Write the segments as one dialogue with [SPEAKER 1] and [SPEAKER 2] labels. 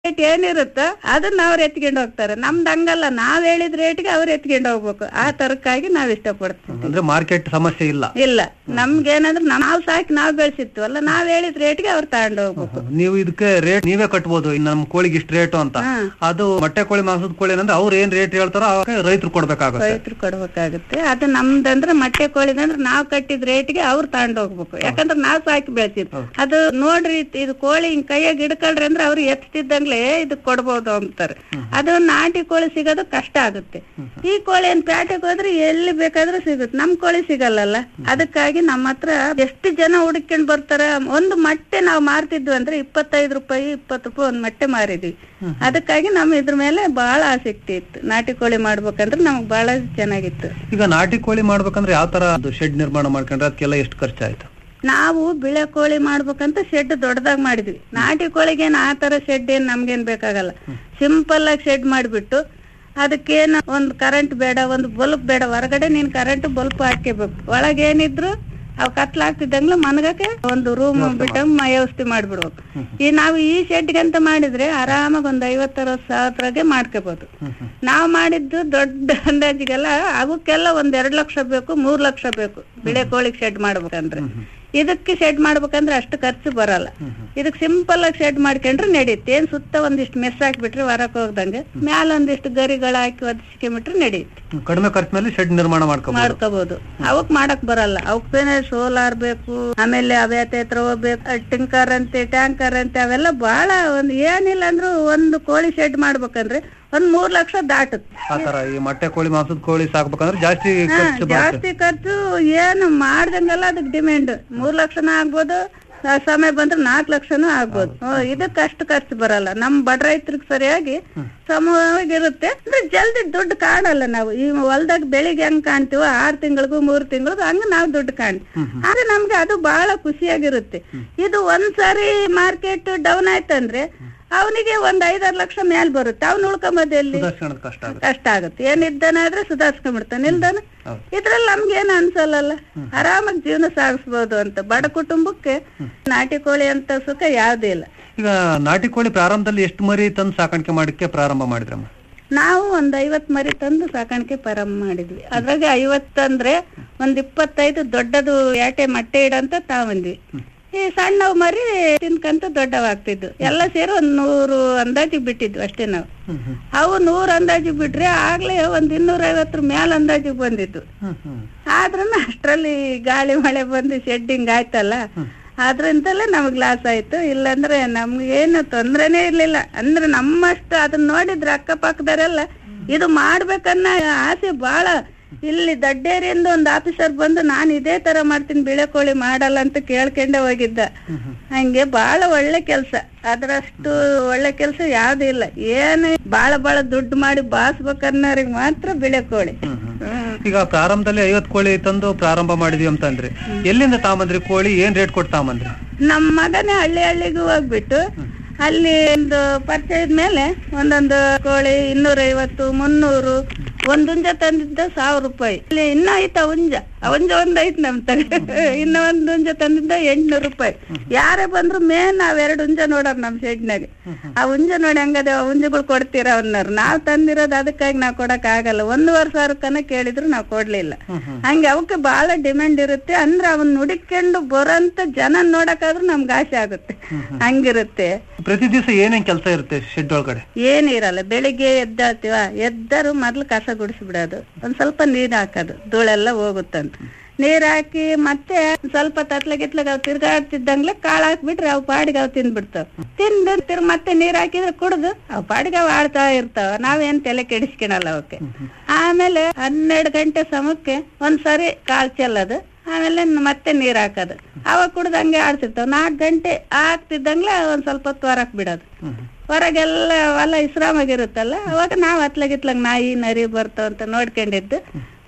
[SPEAKER 1] Rate ಏನಿರುತ್ತೋ ಅದನ್ನ ಅವ್ರು ಎತ್ಕೊಂಡು ಹೋಗ್ತಾರೆ ನಮ್ದು ಹಂಗಲ್ಲ ನಾವ್ ಹೇಳಿದ ರೇಟ್ಗೆ ಅವ್ರು ಎತ್ಕೊಂಡು ಹೋಗ್ಬೇಕು ಆ ತರಕ್ಕಾಗಿ ನಾವ್ ಇಷ್ಟಪಡ್ತೀವಿ
[SPEAKER 2] ಅಂದ್ರೆ ಮಾರ್ಕೆಟ್ ಸಮಸ್ಯೆ ಇಲ್ಲ
[SPEAKER 1] ಇಲ್ಲ ನಮ್ಗೇನಂದ್ರೆ ನಾವ್ ಸಾಕಿ ನಾವ್ ಬೆಳೆಸಿತ್ವಲ್ಲ ನಾವ್ ಹೇಳಿದ ರೇಟ್ಗೆ ಅವ್ರು ತಗೊಂಡು ಹೋಗ್ಬೇಕು
[SPEAKER 2] ನೀವು ಇದಕ್ಕೆ ರೇಟ್ ನೀವೇ ಕಟ್ಬೋದು ಇನ್ನು ನಮ್ ಕೋಳಿಗೆ ಇಷ್ಟು ರೇಟು ಅಂತ
[SPEAKER 1] ಹಾ.
[SPEAKER 2] ಅದು ಮೊಟ್ಟೆ ಕೋಳಿ ಮಾಂಸದ ಕೋಳಿ ಅಂದ್ರೆ ಅವ್ರು ಏನ್ ರೇಟ್ ಹೇಳ್ತಾರೋ ಅವಾಗ ರೈತರು ಕೊಡ್ಬೇಕಾಗುತ್ತೆ
[SPEAKER 1] ರೈತರು ಕೊಡ್ಬೇಕಾಗುತ್ತೆ ಅದು ನಮ್ದಂದ್ರೆ ಮೊಟ್ಟೆ ಕೋಳಿದಂದ್ರೆ ನಾವ್ ಕಟ್ಟಿದ ರೇಟ್ಗೆ ಅವ್ರು ತಗೊಂಡು ಹೋಗ್ಬೇಕು ಯಾಕಂದ್ರೆ ನಾವ್ ಸಾಕಿ ಬೆಳೆಸಿದ್ ಅದು ನೋಡ್ರಿ ಇದು ಕೋಳಿ ಹಿಂಗ್ ಕೈಯಾಗ ಹಿಡ್ಕೊಳ್ರಿ ಅಂದ್ರೆ ಅವ್ರು ಎತ್ತಿದ್ದಂಗ್ಲೆ ಇದು ಕೊಡ್ಬೋದು ಅಂತಾರೆ ಅದು ನಾಟಿ ಕೋಳಿ ಸಿಗೋದು ಕಷ್ಟ ಆಗುತ್ತೆ ಈ ಕೋಳಿ ಏನ್ ಪ್ಯಾಟೆಗೆ ಹೋದ್ರೆ ಎಲ್ಲಿ ಬೇಕಾದ್ರೂ ಸಿಗುತ್ತೆ ನಮ್ ಕೋಳಿ ಸಿಗಲ್ಲಲ್ಲ ಅದಕ್ಕಾಗಿ ನಮ್ಮ ಹತ್ರ ಎಷ್ಟು ಜನ ಹುಡುಕೊಂಡ್ ಬರ್ತಾರ ಒಂದು ಮೊಟ್ಟೆ ನಾವು ಮಾರ್ತಿದ್ವಿ ಅಂದ್ರೆ ಇಪ್ಪತ್ತೈದು ರೂಪಾಯಿ ಇಪ್ಪತ್ತು ರೂಪಾಯಿ ಒಂದ್ ಮೊಟ್ಟೆ ಮಾರಿದ್ವಿ ಅದಕ್ಕಾಗಿ ನಮ್ ಇದ್ರ ಮೇಲೆ ಬಹಳ ಆಸಕ್ತಿ ಇತ್ತು ನಾಟಿ ಕೋಳಿ ಮಾಡ್ಬೇಕಂದ್ರೆ ನಮಗ್ ಬಹಳ ಚೆನ್ನಾಗಿತ್ತು
[SPEAKER 2] ಈಗ ನಾಟಿ ಕೋಳಿ ಮಾಡ್ಬೇಕಂದ್ರೆ ಯಾವ ತರ ಶೆಡ್ ನಿರ್ಮಾಣ ಮಾಡ್ಕೊಂಡ್ರೆ ಅದಕ್ಕೆಲ್ಲ ಎಷ್ಟು ಖರ್ಚಾಯ್ತು
[SPEAKER 1] ನಾವು ಬಿಳೆ ಕೋಳಿ ಮಾಡ್ಬೇಕಂತ ಶೆಡ್ ದೊಡ್ಡದಾಗ್ ಮಾಡಿದ್ವಿ ನಾಟಿ ಕೋಳಿಗೇನ್ ಆ ತರ ಶೆಡ್ ಏನ್ ನಮ್ಗೇನ್ ಬೇಕಾಗಲ್ಲ ಸಿಂಪಲ್ ಆಗಿ ಶೆಡ್ ಮಾಡ್ಬಿಟ್ಟು ಅದಕ್ಕೇನು ಒಂದ್ ಕರೆಂಟ್ ಬೇಡ ಒಂದು ಬಲ್ಬ್ ಬೇಡ ಹೊರಗಡೆ ನೀನ್ ಕರೆಂಟ್ ಬಲ್ಬ್ ಹಾಕೇಬೇಕು ಒಳಗೇನಿದ್ರು ಅವ್ ಕತ್ಲಾಗ್ತಿದ್ದಂಗ್ಲ ಮನಗಕ್ಕೆ ಒಂದು ರೂಮ್ ಬಿಟ್ಟಂಗ್ ಮ- ವ್ಯವಸ್ಥೆ ಮಾಡ್ಬಿಡ್ಬೇಕು ಈ ನಾವು ಈ ಶೆಡ್ಗೆ ಅಂತ ಮಾಡಿದ್ರೆ ಆರಾಮಾಗಿ ಒಂದ್ ಐವತ್ತರವತ್ತು ಸಾವಿರಗೆ ಮಾಡ್ಕೋಬಹುದು ನಾವ್ ಮಾಡಿದ್ದು ದೊಡ್ಡ ಅಂದಾಜಿಗೆಲ್ಲ ಅವಕ್ಕೆಲ್ಲ ಒಂದ್ ಎರಡ್ ಲಕ್ಷ ಬೇಕು ಮೂರ್ ಲಕ್ಷ ಬೇಕು ಬಿಳೆ ಕೋಳಿಗ್ ಶೆಡ್ ಮಾಡ್ಬೇಕಂದ್ರೆ ಇದಕ್ಕೆ ಶೆಡ್ ಮಾಡ್ಬೇಕಂದ್ರೆ ಅಷ್ಟು ಖರ್ಚು ಬರಲ್ಲ ಇದಕ್ ಸಿಂಪಲ್ ಆಗಿ ಶೆಡ್ ಮಾಡ್ಕೊಂಡ್ರೆ ನಡೆಯುತ್ತೆ ಏನ್ ಸುತ್ತ ಒಂದಿಷ್ಟು ಮೆಸ್ ಹಾಕ್ಬಿಟ್ರೆ ಹೊರಕ್ ಹೋಗ್ದಂಗೆ ಮ್ಯಾಲ ಒಂದಿಷ್ಟು ಗರಿಗಳ ಹಾಕಿ ಒದಿಸ್ಕೊಂಬಿಟ್ರೆ ನಡೆಯುತ್ತೆ
[SPEAKER 2] ಕಡಿಮೆ ಖರ್ಚಿನಲ್ಲಿ ಶೆಡ್ ನಿರ್ಮಾಣ ಮಾಡ್ಕೋಬಹುದು
[SPEAKER 1] ಮಾಡ್ಕೋಬಹುದು ಅವಕ್ ಮಾಡಕ್ ಬರಲ್ಲ ಅವಕ್ ಸೋಲಾರ್ ಬೇಕು ಆಮೇಲೆ ಅವ್ಯಾತೆ ಹತ್ರ ಹೋಗ್ಬೇಕು ಟಿಂಕರ್ ಅಂತೆ ಟ್ಯಾಂಕರ್ ಅಂತೆ ಅವೆಲ್ಲ ಬಹಳ ಒಂದ್ ಏನಿಲ್ಲ ಅಂದ್ರೂ ಒಂದು ಕೋಳಿ ಶೆಡ್ ಮಾಡ್ಬೇಕಂದ್ರೆ ಒಂದ್ ಮೂರ್ ಲಕ್ಷ ದಾಟುತ್ತೆ
[SPEAKER 2] ಆತರ ಈ ಮೊಟ್ಟೆ ಕೋಳಿ ಮಾಂಸದ ಕೋಳಿ ಸಾಕ್ಬೇಕಂದ್ರೆ ಜಾಸ್ತಿ
[SPEAKER 1] ಹಾ,
[SPEAKER 2] ಖರ್ಚು ಬರುತ್ತೆ
[SPEAKER 1] ಜಾಸ್ತಿ ಖರ್ಚು ಏನು ಮಾಡ್ದಂಗೆಲ್ಲ ಅದಕ್ಕೆ ಡಿಮ್ಯಾಂಡ್ ಮೂರ್ ಲಕ್ಷನೂ ಆಗ್ಬೋದು ಆ ಸಮಯ ಬಂದ್ರೆ ನಾಲ್ಕು ಲಕ್ಷನೂ ಆಗ್ಬೋದು ಹ್ಮ್, ಇದಕ್ಕೆ ಅಷ್ಟು ಖರ್ಚು ಬರಲ್ಲ ನಮ್ ಬಡ ರೈತರಿಗೆ ಸರಿಯಾಗಿ ಸಮವಾಗಿರುತ್ತೆ ಅಂದ್ರೆ ಜಲ್ದಿ ದುಡ್ಡು ಕಾಣಲ್ಲ ನಾವು ಈ ಹೊಲ್ದಾಗ ಬೆಳಿಗ್ಗೆ ಹೆಂಗ್ ಕಾಣ್ತೀವೋ ಆರ್ ತಿಂಗಳಿಗೂ ಮೂರ್ ತಿಂಗಳಿಗೂ ಹಂಗ ನಾವು ದುಡ್ಡು ಕಾಣ್ತೀವಿ ಆದ್ರೆ ನಮ್ಗೆ ಅದು ಬಹಳ ಖುಷಿಯಾಗಿರುತ್ತೆ ಇದು ಒಂದ್ಸಾರಿ ಮಾರ್ಕೆಟ್ ಡೌನ್ ಆಯ್ತಂದ್ರೆ ಅವನಿಗೆ ಒಂದ್ ಐದಾರು ಲಕ್ಷ ಮೇಲ್ ಬರುತ್ತೆ ಅವ್ನು ಉಳ್ಕೊಂಬದ್ ಎಲ್ಲಿ
[SPEAKER 2] ಸುಧಾರಿಸ್ಕೊಳ್ಳೋದು ಕಷ್ಟ ಆಗುತ್ತೆ
[SPEAKER 1] ಕಷ್ಟ ಆಗುತ್ತೆ ಏನ್ ಇದ್ದಾನಾದ್ರೆ ಸುಧಾರಿಸ್ಕೊಂಡ್ಬಿಡ್ತಾನೆ ಇಲ್ದಾನ
[SPEAKER 2] ಹೌದು.
[SPEAKER 1] ಇದ್ರಲ್ಲಿ ನಮ್ಗೇನು ಅನ್ಸಲ್ಲಲ್ಲ ಆರಾಮಾಗಿ ಜೀವನ ಸಾಗಿಸ್ಬೋದು ಅಂತ ಬಡ ಕುಟುಂಬಕ್ಕೆ ನಾಟಿ ಕೋಳಿ ಅಂತ ಸುಖ ಯಾವ್ದು ಇಲ್ಲ
[SPEAKER 2] ಈಗ ನಾಟಿ ಕೋಳಿ ಪ್ರಾರಂಭದಲ್ಲಿ ಎಷ್ಟು ಮರಿ ತಂದು ಸಾಕಾಣಿಕೆ ಮಾಡಕ್ಕೆ ಪ್ರಾರಂಭ ಮಾಡಿದ್ರಮ್ಮ
[SPEAKER 1] ನಾವು ಒಂದ್ ಐವತ್ ಮರಿ ತಂದು ಸಾಕಾಣಿಕೆ ಪ್ರಾರಂಭ ಮಾಡಿದ್ವಿ ಅದ್ರಾಗ ಐವತ್ತಂದ್ರೆ ಒಂದ್ ಇಪ್ಪತ್ತೈದು ದೊಡ್ಡದು ಏಟೆ ಮೊಟ್ಟೆ ಇಡಂತ ತಾವಂದ್ವಿ ಈ ಸಣ್ಣವ್ ಮರಿ ತಿನ್ಕಂತ ದೊಡ್ಡವಾಗ್ತಿದ್ವು ಎಲ್ಲ ಸೇರಿ ಒಂದ್ ನೂರು ಅಂದಾಜಿಗೆ ಬಿಟ್ಟಿದ್ವು ಅಷ್ಟೇ ನಾವು
[SPEAKER 2] ಹ್ಮ್ ಹ್ಮ್
[SPEAKER 1] ಅವು ನೂರ್ ಅಂದಾಜಿಗೆ ಬಿಟ್ರೆ ಆಗ್ಲೇ ಒಂದ್ ಇನ್ನೂರ ಐವತ್ತರ ಮೇಲ್ ಅಂದಾಜಿಗೆ ಬಂದಿತ್ತು
[SPEAKER 2] ಹ್ಮ್ ಹ್ಮ್
[SPEAKER 1] ಆದ್ರೂ ಅಷ್ಟ್ರಲ್ಲಿ ಗಾಳಿ ಮಳೆ ಬಂದು ಶೆಡ್ಡಿಂಗ್ ಆಯ್ತಲ್ಲ ಅದ್ರಿಂದಲೇ ನಮಗ್ ಲಾಸ್ ಆಯ್ತು ಇಲ್ಲಾಂದ್ರೆ ನಮ್ಗೇನು ತೊಂದ್ರೆನೇ ಇರ್ಲಿಲ್ಲ ಅಂದ್ರೆ ನಮ್ಮಷ್ಟು ಅದನ್ನ ನೋಡಿದ್ರೆ ಅಕ್ಕಪಕ್ಕದವರೆಲ್ಲ ಇದು ಮಾಡ್ಬೇಕನ್ನ ಆಸೆ ಬಹಳ ಇಲ್ಲಿ ದಡ್ಡೇರಿಯಿಂದ ಒಂದು ಆಫೀಸರ್ ಬಂದು ನಾನು ಇದೇ ತರ ಮಾಡ್ತೀನಿ ಬಿಳೆ ಕೋಳಿ ಮಾಡಲ್ಲ ಅಂತ ಕೇಳ್ಕೊಂಡೆ ಹೋಗಿದ್ದ ಹಂಗೆ ಬಹಳ ಒಳ್ಳೆ ಕೆಲ್ಸ ಅದ್ರಷ್ಟು ಒಳ್ಳೆ ಕೆಲ್ಸ ಯಾವ್ದು ಇಲ್ಲ ಏನು ಬಹಳ ಬಹಳ ದುಡ್ಡು ಮಾಡಿ ಬಾಸ್ಬೇಕನ್ನೋರಿಗೆ ಮಾತ್ರ ಬಿಳೆ ಕೋಳಿ ಹ್ಮ್
[SPEAKER 2] ಈಗ ಪ್ರಾರಂಭದಲ್ಲಿ ಐವತ್ ಕೋಳಿ ತಂದು ಪ್ರಾರಂಭ ಮಾಡಿದ್ವಿ ಅಂತ ಅಂದ್ರಿ ಎಲ್ಲಿಂದ ತಾಂಬಂದ್ರಿ ಕೋಳಿ ಏನ್ ರೇಟ್ ಕೊಟ್ಟು ತಾಂಬಂದ್ರಿ
[SPEAKER 1] ನಮ್ಮ ಮಗನೇ ಹಳ್ಳಿ ಹಳ್ಳಿಗೂ ಹೋಗ್ಬಿಟ್ಟು ಅಲ್ಲಿ ಒಂದು ಪರಿಚಯದ ಮೇಲೆ ಒಂದೊಂದು ಕೋಳಿ ಇನ್ನೂರ ಐವತ್ತು ಮುನ್ನೂರು ಒಂದ್ ಹುಂಜ ತಂದಿದ್ದ ಸಾವಿರ ರೂಪಾಯಿ ಇಲ್ಲಿ ಇನ್ನ ಐತ ಹುಂಜ ಆ ಹುಂಜ ಒಂದ್ ಐತ್ ನಮ್ ತಗ ಇನ್ನ ಒಂದ್ ಹುಂಜ ತಂದಿದ್ದ ಎಂಟ್ನೂರು ರೂಪಾಯಿ ಯಾರೇ ಬಂದ್ರು ಮೇನ್ ನಾವ್ ಎರಡು ಹುಂಜ ನೋಡೋರ್ ನಮ್ ಶೆಡ್ನಾಗ ಆ ಹುಂಜ ನೋಡಿ ಹಂಗದ ಹುಂಜಗಳು ಕೊಡ್ತೀರ ಅವನ್ನವ್ರು ನಾವ್ ತಂದಿರೋದು ಅದಕ್ಕಾಗಿ ನಾವ್ ಕೊಡಕ್ ಆಗಲ್ಲ ಒಂದೂವರೆ ಸಾವಿರ ಕನ ಕೇಳಿದ್ರು ನಾವ್ ಕೊಡ್ಲಿಲ್ಲ ಹಂಗೆ ಅವಕ್ಕೆ ಬಹಳ ಡಿಮ್ಯಾಂಡ್ ಇರುತ್ತೆ ಅಂದ್ರೆ ಅವನ್ ನುಡಿಕೊಂಡು ಬರೋಂತ ಜನ ನೋಡಕ್ಕಾದ್ರೂ ನಮ್ಗೆ ಆಸೆ ಆಗುತ್ತೆ ಹಂಗಿರುತ್ತೆ
[SPEAKER 2] ಪ್ರತಿ ದಿವಸ ಏನೇನ್ ಕೆಲಸ ಇರುತ್ತೆ ಶೆಡ್ ಒಳಗಡೆ
[SPEAKER 1] ಏನಿರಲ್ಲ ಬೆಳಿಗ್ಗೆ ಎದ್ದಾಳ್ತೀವ ಎದ್ದರು ಮೊದ್ಲು ಕಸ ಗುಡಿಸ್ಬಿಡೋದು ಒಂದ್ ಸ್ವಲ್ಪ ನೀರ್ ಹಾಕೋದು ಧೂಳೆಲ್ಲ ಹೋಗುತ್ತಂತ ನೀರ್ ಹಾಕಿ ಮತ್ತೆ ಸ್ವಲ್ಪ ತತ್ಲ ಗಿತ್ಲಾಗ ಅವ್ ತಿರ್ಗಾಡ್ತಿದ್ದಂಗ್ಲೆ ಕಾಳು ಹಾಕ್ಬಿಟ್ರೆ ಅವ್ ಪಾಡಿಗೆ ಅವ್ ತಿಂದ್ಬಿಡ್ತಾವ ತಿಂದು ತಿರ್ಗ ಮತ್ತೆ ನೀರ್ ಹಾಕಿದ್ರೆ ಕುಡ್ದು ಅವ್ ಪಾಡಿಗೆ ಅವ್ ಆಡ್ತಾ ಇರ್ತಾವ ನಾವೇನ್ ತಲೆ ಕೆಡಿಸ್ಕೊಳಲ್ಲ ಅವಕ್ಕೆ ಆಮೇಲೆ ಹನ್ನೆರಡು ಗಂಟೆ ಸಮಕ್ಕೆ ಒಂದ್ಸರಿ ಕಾಳು ಚೆಲ್ಲೋದು ಆಮೇಲೆ ನ್- ಮತ್ತೆ ನೀರ್ ಹಾಕೋದು ಅವಾಗ ಕುಡ್ದು ಹಂಗೆ ಆಡ್ತಿರ್ತಾವ ನಾಲ್ಕು ಗಂಟೆ ಆಗ್ತಿದ್ದಂಗ್ಲೆ ಒಂದ್ ಸ್ವಲ್ಪ ಹೊತ್ತು ಹೊರಕ್ ಬಿಡೋದು ಹೊರಗೆಲ್ಲ ಹೊಲ ವಿಶ್ರಾಮಾಗಿರುತ್ತಲ್ಲ ಅವಾಗ ನಾವ್ ಹತ್ಲಾಗಿತ್ಲಾಗ ನಾಯಿ ನರಿ ಬರ್ತಾವ ಅಂತ ನೋಡ್ಕೊಂಡಿದ್ದು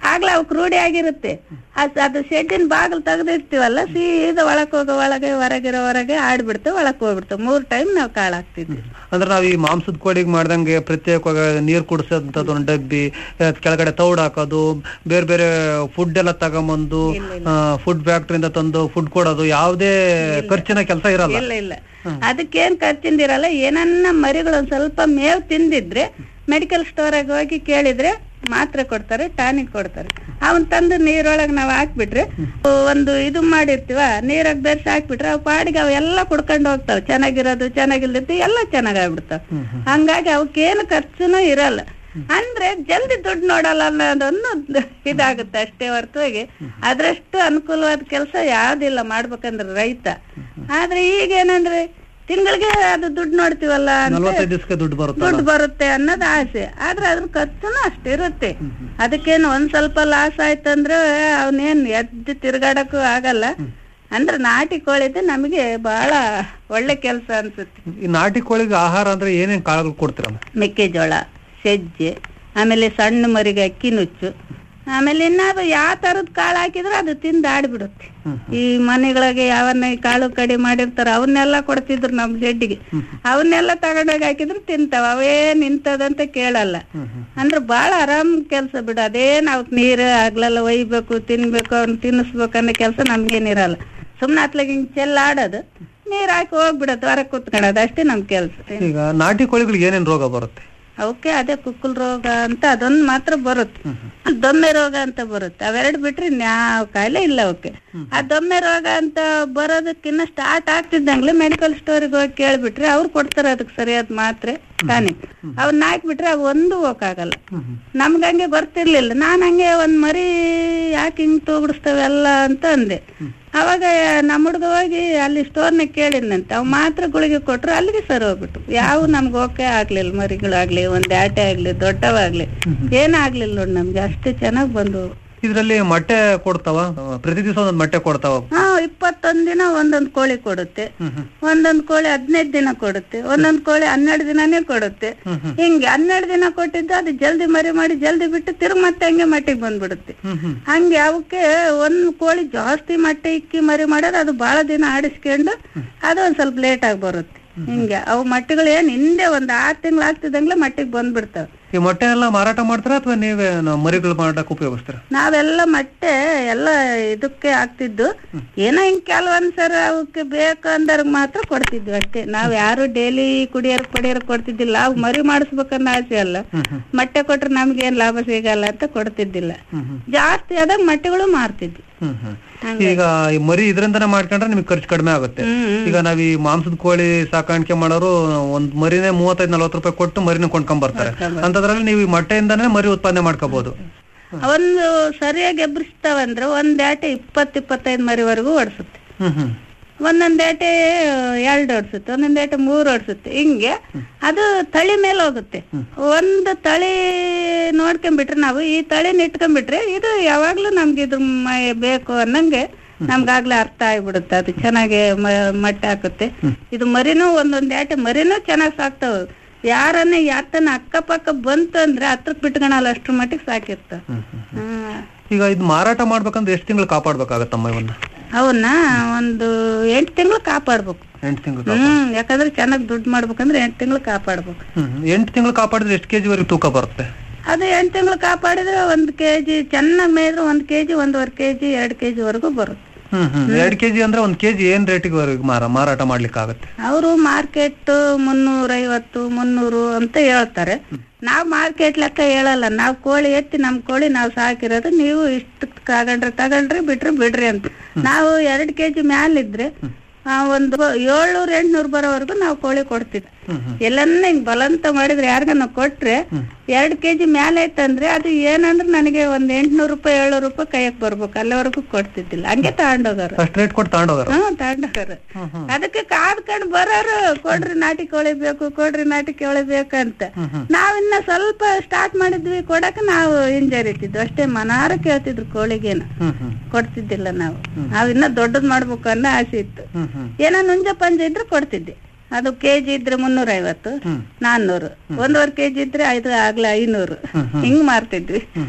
[SPEAKER 1] ಆಗ್ಲೇ ಅವಕ್ ರೂಢಿ ಆಗಿರುತ್ತೆ ಅದ್- ಅದು ಶೆಡ್ಡಿನ ಬಾಗಿಲು ತೆಗೆದಿರ್ತೀವಲ್ಲ ಸೀದಾ ಒಳಕ್ ಹೋಗೋ ಒಳಗೆ ಹೊರಗಿರೋ ಹೊರಗೆ ಆಡ್ಬಿಡ್ತೇವೆ ಒಳಕ್ ಹೋಗ್ಬಿಡ್ತೇವೆ ಮೂರ್ ಟೈಮ್ ನಾವು ಕಾಳು ಹಾಕ್ತಿದ್ವಿ
[SPEAKER 2] ಅಂದ್ರೆ ನಾವ್ ಈ ಮಾಂಸದ ಕೋಳಿಗೆ ಮಾಡ್ದಂಗೆ ಪ್ರತ್ಯೇಕವಾಗಿ ನೀರ್ ಕುಡಿಸೋಂಥದ್ದು ಒಂದು ಡಬ್ಬಿ ಅದ್ ಕೆಳಗಡೆ ತೌಡ್ ಹಾಕೋದು ಬೇರೆ ಬೇರೆ ಫುಡ್ ಎಲ್ಲ ತಗೊಂಬಂದು ಫುಡ್ ಫ್ಯಾಕ್ಟ್ರಿಯಿಂದ ತಂದು ಫುಡ್ ಕೊಡೋದು ಯಾವುದೇ ಖರ್ಚಿನ ಕೆಲಸ ಇರಲ್ಲ
[SPEAKER 1] ಇಲ್ಲ ಇಲ್ಲ ಅದಕ್ಕೇನ್ ಖರ್ಚಿಂದಿರಲ್ಲ ಏನನ್ನ ಮರಿಗಳು ಒಂದ್ ಸ್ವಲ್ಪ ಮೇವ್ ತಿಂದಿದ್ರೆ ಮೆಡಿಕಲ್ ಸ್ಟೋರಾಗ ಹೋಗಿ ಕೇಳಿದ್ರೆ ಮಾತ್ರೆ ಕೊಡ್ತಾರೆ ಟಾನಿಕ್ ಕೊಡ್ತಾರೆ ಅವನ್ ತಂದು ನೀರೊಳಗ್ ನಾವ್ ಹಾಕ್ಬಿಟ್ರೆ ಒಂದು ಇದು ಮಾಡಿರ್ತೀವ ನೀರಾಗ ಬೆರ್ಸಿ ಹಾಕ್ಬಿಟ್ರೆ ಅವ್ ಪಾಡಿಗೆ ಅವೆಲ್ಲ ಕುಡ್ಕೊಂಡು ಹೋಗ್ತಾವ ಚೆನ್ನಾಗಿರೋದು ಚೆನ್ನಾಗಿಲ್ದಿದ್ದು ಎಲ್ಲ ಚೆನ್ನಾಗಾಗ್ಬಿಡ್ತಾವ ಹಂಗಾಗಿ ಅವಕ್ಕೇನು ಖರ್ಚುನು ಇರಲ್ಲ ಅಂದ್ರೆ ಜಲ್ದಿ ದುಡ್ಡು ನೋಡಲ್ಲ ಅನ್ನೋದೊಂದು ಇದಾಗುತ್ತೆ ಅಷ್ಟೇ ಹೊರತುವಾಗಿ ಅದ್ರಷ್ಟು ಅನುಕೂಲವಾದ ಕೆಲಸ ಯಾವ್ದಿಲ್ಲ ಮಾಡ್ಬೇಕಂದ್ರೆ ರೈತ ಆದ್ರೆ ಈಗ ಏನಂದ್ರೆ ತಿಂಗಳಿಗೆ ಅದು ದುಡ್ಡು ನೋಡ್ತೀವಲ್ಲ ಅಂತ
[SPEAKER 2] ನಲ್ವತ್ತೈದು ದಿವಸಕ್ಕೆ ದುಡ್ಡು ಬರುತ್ತಲ್ಲ
[SPEAKER 1] ದುಡ್ಡು ಬರುತ್ತೆ ಅನ್ನೋದು ಆಸೆ ಆದ್ರೆ ಅದ್ರ ಖರ್ಚುನು ಅಷ್ಟಿರುತ್ತೆ ಅದಕ್ಕೇನು ಒಂದ್ ಸ್ವಲ್ಪ ಲಾಸ್ ಆಯ್ತಂದ್ರೆ ಅವನೇನ್ ಎದ್ದು ತಿರ್ಗಾಡಕ್ಕೂ ಆಗಲ್ಲ ಅಂದ್ರೆ ನಾಟಿ ಕೋಳಿದ್ದು ನಮಗೆ ಬಹಳ ಒಳ್ಳೆ ಕೆಲಸ ಅನ್ಸುತ್ತೆ
[SPEAKER 2] ಈ ನಾಟಿ ಕೋಳಿಗೆ ಆಹಾರ ಅಂದ್ರೆ ಏನೇನ್ ಕಾಳುಗಳು ಕೊಡ್ತೀರಮ್ಮ
[SPEAKER 1] ಮೆಕ್ಕೆಜೋಳ ಸಜ್ಜೆ ಆಮೇಲೆ ಸಣ್ಣ ಮರಿಗೆ ಅಕ್ಕಿ ನುಚ್ಚು ಆಮೇಲೆ ಇನ್ನಾದ್ರು ಯಾವ ತರದ್ ಕಾಳು ಹಾಕಿದ್ರೆ ಅದು ತಿಂದು ಆಡ್ಬಿಡುತ್ತೆ ಈ ಮನೆಗಳಿಗೆ ಯಾವನ್ನ ಈ ಕಾಳು ಕಡಿ ಮಾಡಿರ್ತಾರ ಅವನ್ನೆಲ್ಲ ಕೊಡ್ತಿದ್ರು ನಮ್ ಜಡ್ಡಿಗೆ ಅವನ್ನೆಲ್ಲ ತಗೊಂಡೋಗಿ ಹಾಕಿದ್ರು ತಿಂತಾವ ಅವೇ ನಿಂತದಂತ ಕೇಳಲ್ಲ ಅಂದ್ರೆ ಬಾಳ ಆರಾಮ್ ಕೆಲ್ಸ ಬಿಡು ಅದೇ ನಾವ್ ನೀರ್ ಆಗ್ಲೆಲ್ಲ ಒಯ್ಬೇಕು ತಿನ್ಬೇಕು ಅವ್ನ ತಿನ್ನಿಸ್ಬೇಕು ಅನ್ನೋ ಕೆಲ್ಸ ನಮ್ಗೇನಿರಲ್ಲ ಸುಮ್ನೆ ಅತ್ಲಾಗ ಹಿಂಗ್ ಚೆಲ್ಲಾಡೋದು ನೀರ್ ಹಾಕಿ ಹೋಗ್ಬಿಡೋದು ಹೊರಗ್ ಕುತ್ಕೊಳ್ಳೋದು ಅಷ್ಟೇ ನಮ್ ಕೆಲ್ಸ
[SPEAKER 2] ಈಗ ನಾಟಿ ಕೋಳಿಗಳಿಗೆ ಏನೇನ್ ರೋಗ ಬರುತ್ತೆ
[SPEAKER 1] ಅವಕ್ಕೆ ಅದೇ ಕುಕ್ಕಲ್ ರೋಗ ಅಂತ ಅದೊಂದ್ ಮಾತ್ರ ಬರುತ್ತೆ ದೊಮ್ಮೆ ರೋಗ ಅಂತ ಬರುತ್ತೆ ಅವೆರಡು ಬಿಟ್ರೆ ಯಾವ ಕಾಯಿಲೆ ಇಲ್ಲ ಅವಕ್ಕೆ ಆ ದೊಮ್ಮೆ ರೋಗ ಅಂತ ಬರೋದಕ್ಕಿನ್ನ ಸ್ಟಾರ್ಟ್ ಆಗ್ತಿದ್ದಂಗ್ಲೆ ಮೆಡಿಕಲ್ ಸ್ಟೋರಿಗೆ ಹೋಗಿ ಕೇಳ್ಬಿಟ್ರೆ ಅವ್ರು ಕೊಡ್ತಾರೆ ಅದಕ್ಕೆ ಸರಿಯಾದ ಮಾತ್ರೆ ಟಾನಿಕ್ ಅವನ್ನ ಹಾಕ್ಬಿಟ್ರೆ ಅವು ಒಂದು ಹೋಗಕ್ಕಾಗಲ್ಲ ನಮ್ಗೆ ಹಂಗೆ ಬರ್ತಿರ್ಲಿಲ್ಲ ನಾನ್ ಹಂಗೆ ಒಂದ್ ಮರಿ ಯಾಕೆ ಹಿಂಗ್ ತೂಗುಡಿಸ್ತವೆಲ್ಲ ಅಂತ ಅಂದೆ ಅವಾಗ ನಮ್ಮ ಹುಡ್ಗ ಹೋಗಿ ಅಲ್ಲಿ ಸ್ಟೋರ್ನಾಗ ಕೇಳಿದ್ನಂತೆ ಅವ್ ಮಾತ್ರ ಗುಳಿಗೆ ಕೊಟ್ರು ಅಲ್ಲಿಗೆ ಸರಿ ಹೋಗ್ಬಿಟ್ಟು ಯಾವ ನಮ್ಗೆ ಓಕೆ ಆಗ್ಲಿಲ್ಲ ಮರಿಗಳಾಗ್ಲಿ ಒಂದ್ ಆಟೆ ಆಗ್ಲಿ ದೊಡ್ಡವಾಗ್ಲಿ ಏನಾಗ್ಲಿಲ್ಲ ನೋಡಿ ನಮ್ಗೆ ಅಷ್ಟು ಚೆನ್ನಾಗ್ ಬಂದು
[SPEAKER 2] ಇದ್ರಲ್ಲಿ ಮೊಟ್ಟೆ ಕೊಡ್ತಾವ ಪ್ರತಿ ದಿವಸ ಒಂದೊಂದು ಮೊಟ್ಟೆ ಕೊಡ್ತಾವ
[SPEAKER 1] ಹಾ ಇಪ್ಪತ್ತೊಂದ್ ದಿನ ಒಂದೊಂದ್ ಕೋಳಿ ಕೊಡುತ್ತೆ ಒಂದೊಂದ್ ಕೋಳಿ ಹದಿನೈದು ದಿನ ಕೊಡುತ್ತೆ ಒಂದೊಂದ್ ಕೋಳಿ ಹನ್ನೆರಡು ದಿನನೇ ಕೊಡುತ್ತೆ ಹಿಂಗೆ ಹನ್ನೆರಡು ದಿನ ಕೊಟ್ಟಿದ್ದು ಅದು ಜಲ್ದಿ ಮರಿ ಮಾಡಿ ಜಲ್ದಿ ಬಿಟ್ಟು ತಿರ್ಗ್ ಮತ್ತೆ ಹಂಗೆ ಮಟ್ಟಿಗೆ ಬಂದ್ಬಿಡುತ್ತೆ ಹಂಗೆ ಅವಕ್ಕೆ ಒಂದ್ ಕೋಳಿ ಜಾಸ್ತಿ ಮೊಟ್ಟೆ ಇಕ್ಕಿ ಮರಿ ಮಾಡೋದು ಅದು ಬಹಳ ದಿನ ಆಡಿಸ್ಕೊಂಡು ಅದು ಒಂದ್ ಸ್ವಲ್ಪ ಲೇಟ್ ಆಗಿ ಬರುತ್ತೆ ಹಿಂಗೆ ಅವು ಮಟ್ಟಿಗಳು ಏನ್ ಹಿಂದೆ ಒಂದ್ ಆರ್ ತಿಂಗಳು ಆಗ್ತಿದಂಗ್ಲೆ ಮಟ್ಟಿಗೆ ಬಂದ್ಬಿಡ್ತಾವ
[SPEAKER 2] ಈ ಮೊಟ್ಟೆನೆಲ್ಲ ಮಾರಾಟ ಮಾಡ್ತಾರ ಅಥವಾ ನೀವೇ ನ- ಮರಿಗಳು ಮಾಡಕ್ ಉಪಯೋಗಿಸ್ತೀರ
[SPEAKER 1] ನಾವೆಲ್ಲ ಮೊಟ್ಟೆ ಎಲ್ಲ ಇದಕ್ಕೆ ಹಾಕ್ತಿದ್ದು ಏನೋ ಹಿಂಗ್ ಕೆಲವೊಂದ್ಸರ ಅವಕ್ಕೆ ಬೇಕು ಅಂದಾಗ ಮಾತ್ರ ಕೊಡ್ತಿದ್ವಿ ಅಷ್ಟೇ ನಾವ್ ಯಾರು ಡೈಲಿ ಕುಡಿಯರ್ ಪಡಿಯರ್ ಕೊಡ್ತಿದ್ದಿಲ್ಲ ಅವ್ ಮರಿ ಮಾಡಿಸ್ಬೇಕನ್ನೋ ಆಸೆ ಅಲ್ಲ ಮೊಟ್ಟೆ ಕೊಟ್ರೆ ನಮ್ಗೇನ್ ಲಾಭ ಸಿಗಲ್ಲ ಅಂತ ಕೊಡ್ತಿದ್ದಿಲ್ಲ ಜಾಸ್ತಿ ಆದಾಗ ಮೊಟ್ಟೆಗಳು ಮಾರ್ತಿದ್ವಿ
[SPEAKER 2] ಹ್ಮ್ ಹ್ಮ್ ಈಗ ಈ ಮರಿ ಇದರಿಂದನೇ ಮಾಡ್ಕೊಂಡ್ರೆ ನಿಮ್ಗೆ ಖರ್ಚು ಕಡಿಮೆ ಆಗುತ್ತೆ
[SPEAKER 1] ಹ್ಮ್
[SPEAKER 2] ಈಗ ನಾವ್ ಈ ಮಾಂಸದ ಕೋಳಿ ಸಾಕಾಣಿಕೆ ಮಾಡೋರು ಒಂದ್ ಮರಿನೇ ಮೂವತ್ತೈದ್ ನಲ್ವತ್ತು ರೂಪಾಯಿ ಕೊಟ್ಟು ಮರಿನ ಕೊಂಡ್ಕೊಂಡ್ ಬರ್ತಾರೆ ಅಂತದ್ರಲ್ಲಿ ನೀವು ಈ ಮೊಟ್ಟೆಯಿಂದಾನೇ ಮರಿ ಉತ್ಪಾದನೆ ಮಾಡ್ಕೋಬಹುದು
[SPEAKER 1] ಒಂದು ಸರಿಯಾಗಿ ಎಬ್ರಿಸ್ತಾವಂದ್ರೆ ಒಂದ್ ಆಟೆ ಇಪ್ಪತ್ ಇಪ್ಪತ್ತೈದು ಮರಿವರೆಗೂ ಓಡಿಸುತ್ತೆ
[SPEAKER 2] ಹ್ಮ್ ಹ್ಮ್
[SPEAKER 1] ಒಂದೊಂದ್ ಏಟೆ ಎರಡು ಓಡಿಸುತ್ತೆ ಒಂದೊಂದ್ ಏಟೆ ಮೂರು ಓಡಿಸುತ್ತೆ ಹಿಂಗೆ ಅದು ತಳಿ ಮೇಲೆ ಹೋಗುತ್ತೆ ಒಂದು ತಳಿ ನೋಡ್ಕೊಂಡ್ಬಿಟ್ರೆ ನಾವು ಈ ತಳಿನ ಇಟ್ಕೊಂಡ್ಬಿಟ್ರೆ ಇದು ಯಾವಾಗ್ಲೂ ನಮ್ಗೆ ಇದ್ರ ಮ- ಬೇಕು ಅನ್ನಂಗೆ ನಮ್ಗಾಗ್ಲೇ ಅರ್ಥ ಆಗ್ಬಿಡುತ್ತೆ ಅದು ಚೆನ್ನಾಗಿ ಮ- ಮೊಟ್ಟೆ ಹಾಕುತ್ತೆ ಇದು ಮರಿನೂ ಒಂದೊಂದ್ ಏಟೆ ಮರಿನೂ ಚೆನ್ನಾಗ್ ಸಾಕ್ತಾವ ಯಾರನ್ನ ಯಾತನ ಅಕ್ಕಪಕ್ಕ ಬಂತು ಅಂದ್ರೆ ಹತ್ರಕ್ ಬಿಟ್ಕೊಳಲ್ಲ ಅಷ್ಟ್ರ ಮಟ್ಟಿಗೆ ಸಾಕಿರ್ತಾವ ಹ್ಮ್
[SPEAKER 2] ಈಗ ಇದು ಮಾರಾಟ ಮಾಡ್ಬೇಕಂದ್ರೆ ಎಷ್ಟು ತಿಂಗಳು ಕಾಪಾಡ್ಬೇಕಾಗತ್ತಮ್ಮ ಇವನ್ನ
[SPEAKER 1] ಅವನ್ನ ಒಂದು ಎಂಟು ತಿಂಗಳು ಕಾಪಾಡ್ಬೇಕು
[SPEAKER 2] ಎಂಟು ತಿಂಗಳು
[SPEAKER 1] ಹ್ಮ್ ಯಾಕಂದ್ರೆ ಚೆನ್ನಾಗ್ ದುಡ್ಡು ಮಾಡ್ಬೇಕಂದ್ರೆ ಎಂಟು ತಿಂಗಳು ಕಾಪಾಡ್ಬೇಕು
[SPEAKER 2] ಹ್ಮ್ ಎಂಟು ತಿಂಗಳು ಕಾಪಾಡಿದ್ರೆ ಎಷ್ಟು ಕೆಜಿ ವರೆಗೆ ತೂಕ ಬರುತ್ತೆ
[SPEAKER 1] ಅದು ಎಂಟು ತಿಂಗಳು ಕಾಪಾಡಿದ್ರೆ ಒಂದ್ ಕೆಜಿ ಚೆನ್ನಾಗ್ ಮೇಯ್ದ್ರೆ ಒಂದ್ ಕೆಜಿ ಒಂದೂವರೆ ಕೆಜಿ ಎರಡ್ ಕೆಜಿ ವರೆಗೂ ಬರುತ್ತೆ
[SPEAKER 2] ಹ್ಮ್ ಹ್ಮ್ ಎರಡ್ ಕೆಜಿ ಅಂದ್ರೆ ಒಂದ್ ಕೆಜಿ ಏನ್ ರೇಟಿಗೆ ವರೆಗೆ ಮಾರ ಮಾರಾಟ ಮಾಡ್ಲಿಕ್ಕೆ ಆಗುತ್ತೆ
[SPEAKER 1] ಅವರು ಮಾರ್ಕೆಟ್ ಮುನ್ನೂರೈವತ್ತು ಮುನ್ನೂರು ಅಂತ ಹೇಳ್ತಾರೆ ನಾವ್ ಮಾರ್ಕೆಟ್ ಲೆಕ್ಕ ಹೇಳಲ್ಲ ನಾವ್ ಕೋಳಿ ಎತ್ತಿ ನಮ್ ಕೋಳಿ ನಾವ್ ಸಾಕಿರೋದು ನೀವು ಇಷ್ಟು ತಗೊಂಡ್ರೆ ತಗೊಂಡ್ರಿ ಬಿಟ್ರೆ ಬಿಡ್ರಿ ಅಂತ ನಾವು ಎರಡ್ ಕೆಜಿ ಮ್ಯಾಲಿದ್ರೆ ಆ, ಒಂದು ಏಳ್ನೂರ್ ಎಂಟ್ನೂರ್ ಬರೋವರೆಗೂ ನಾವು ಕೋಳಿ ಕೊಡ್ತಿದ್ವಿ ಎಲ್ಲನ್ನ ಹಿಂಗ್ ಬಲಂತ ಮಾಡಿದ್ರೆ ಯಾರಿಗನ್ನ ಕೊಟ್ರೆ ಎರಡ್ ಕೆಜಿ ಮ್ಯಾಲೆ ಐತಂದ್ರೆ ಅದು ಏನಂದ್ರೆ ನನಗೆ ಒಂದ್ ಎಂಟ್ನೂರ್ ರೂಪಾಯಿ ಏಳ್ನೂರ್ ರೂಪಾಯಿ ಕೈಯಕ್ ಬರ್ಬೇಕು ಅಲ್ಲಿವರೆಗೂ ಕೊಡ್ತಿದ್ದಿಲ್ಲ ಹಂಗೆ ತಗೊಂಡೋಗಾರ
[SPEAKER 2] ಅಷ್ಟ್ ರೇಟ್ ಕೊಟ್ಟು ತಗೊಂಡೋಗಾರ
[SPEAKER 1] ಹ್ಮ್ ತಗೊಂಡೋಗಾರ ಅದಕ್ಕೆ ಕಾದ್ಕೊಂಡ್ ಬರೋರು ಕೊಡ್ರಿ ನಾಟಿ ಕೋಳಿ ಬೇಕು ಕೊಡ್ರಿ ನಾಟಿ ಕೋಳಿ ಬೇಕಂತ ನಾವಿನ್ನ ಸ್ವಲ್ಪ ಸ್ಟಾರ್ಟ್ ಮಾಡಿದ್ವಿ ಕೊಡಕ ನಾವು ಹಿಂಜರಿತಿದ್ವಿ ಅಷ್ಟೇ ಮನಾರ ಕೇಳ್ತಿದ್ರು ಕೋಳಿಗೇನ
[SPEAKER 2] ಹ್ಮ್ ಹ್ಮ್
[SPEAKER 1] ಕೊಡ್ತಿದ್ದಿಲ್ಲ ನಾವು ನಾವಿನ್ನ ದೊಡ್ಡದ್ ಮಾಡ್ಬೇಕು ಅನ್ನೋ ಆಸೆ ಇತ್ತು
[SPEAKER 2] ಹ್ಮ್ ಹ್ಮ್
[SPEAKER 1] ಏನೋ ನುಂಜ ಪಂಜ ಇದ್ರೆ ಕೊಡ್ತಿದ್ದೆ ಅದು ಕೆಜಿ ಇದ್ರೆ ಮುನ್ನೂರ ಐವತ್ತು ನಾನ್ನೂರು ಒಂದೂವರೆ ಕೆಜಿ ಇದ್ರೆ ಐದು ಆಗ್ಲೇ ಐನೂರು ಹಿಂಗ್ ಮಾರ್ತಿದ್ವಿ
[SPEAKER 2] ಹ್ಮ್ ಹ್ಮ್.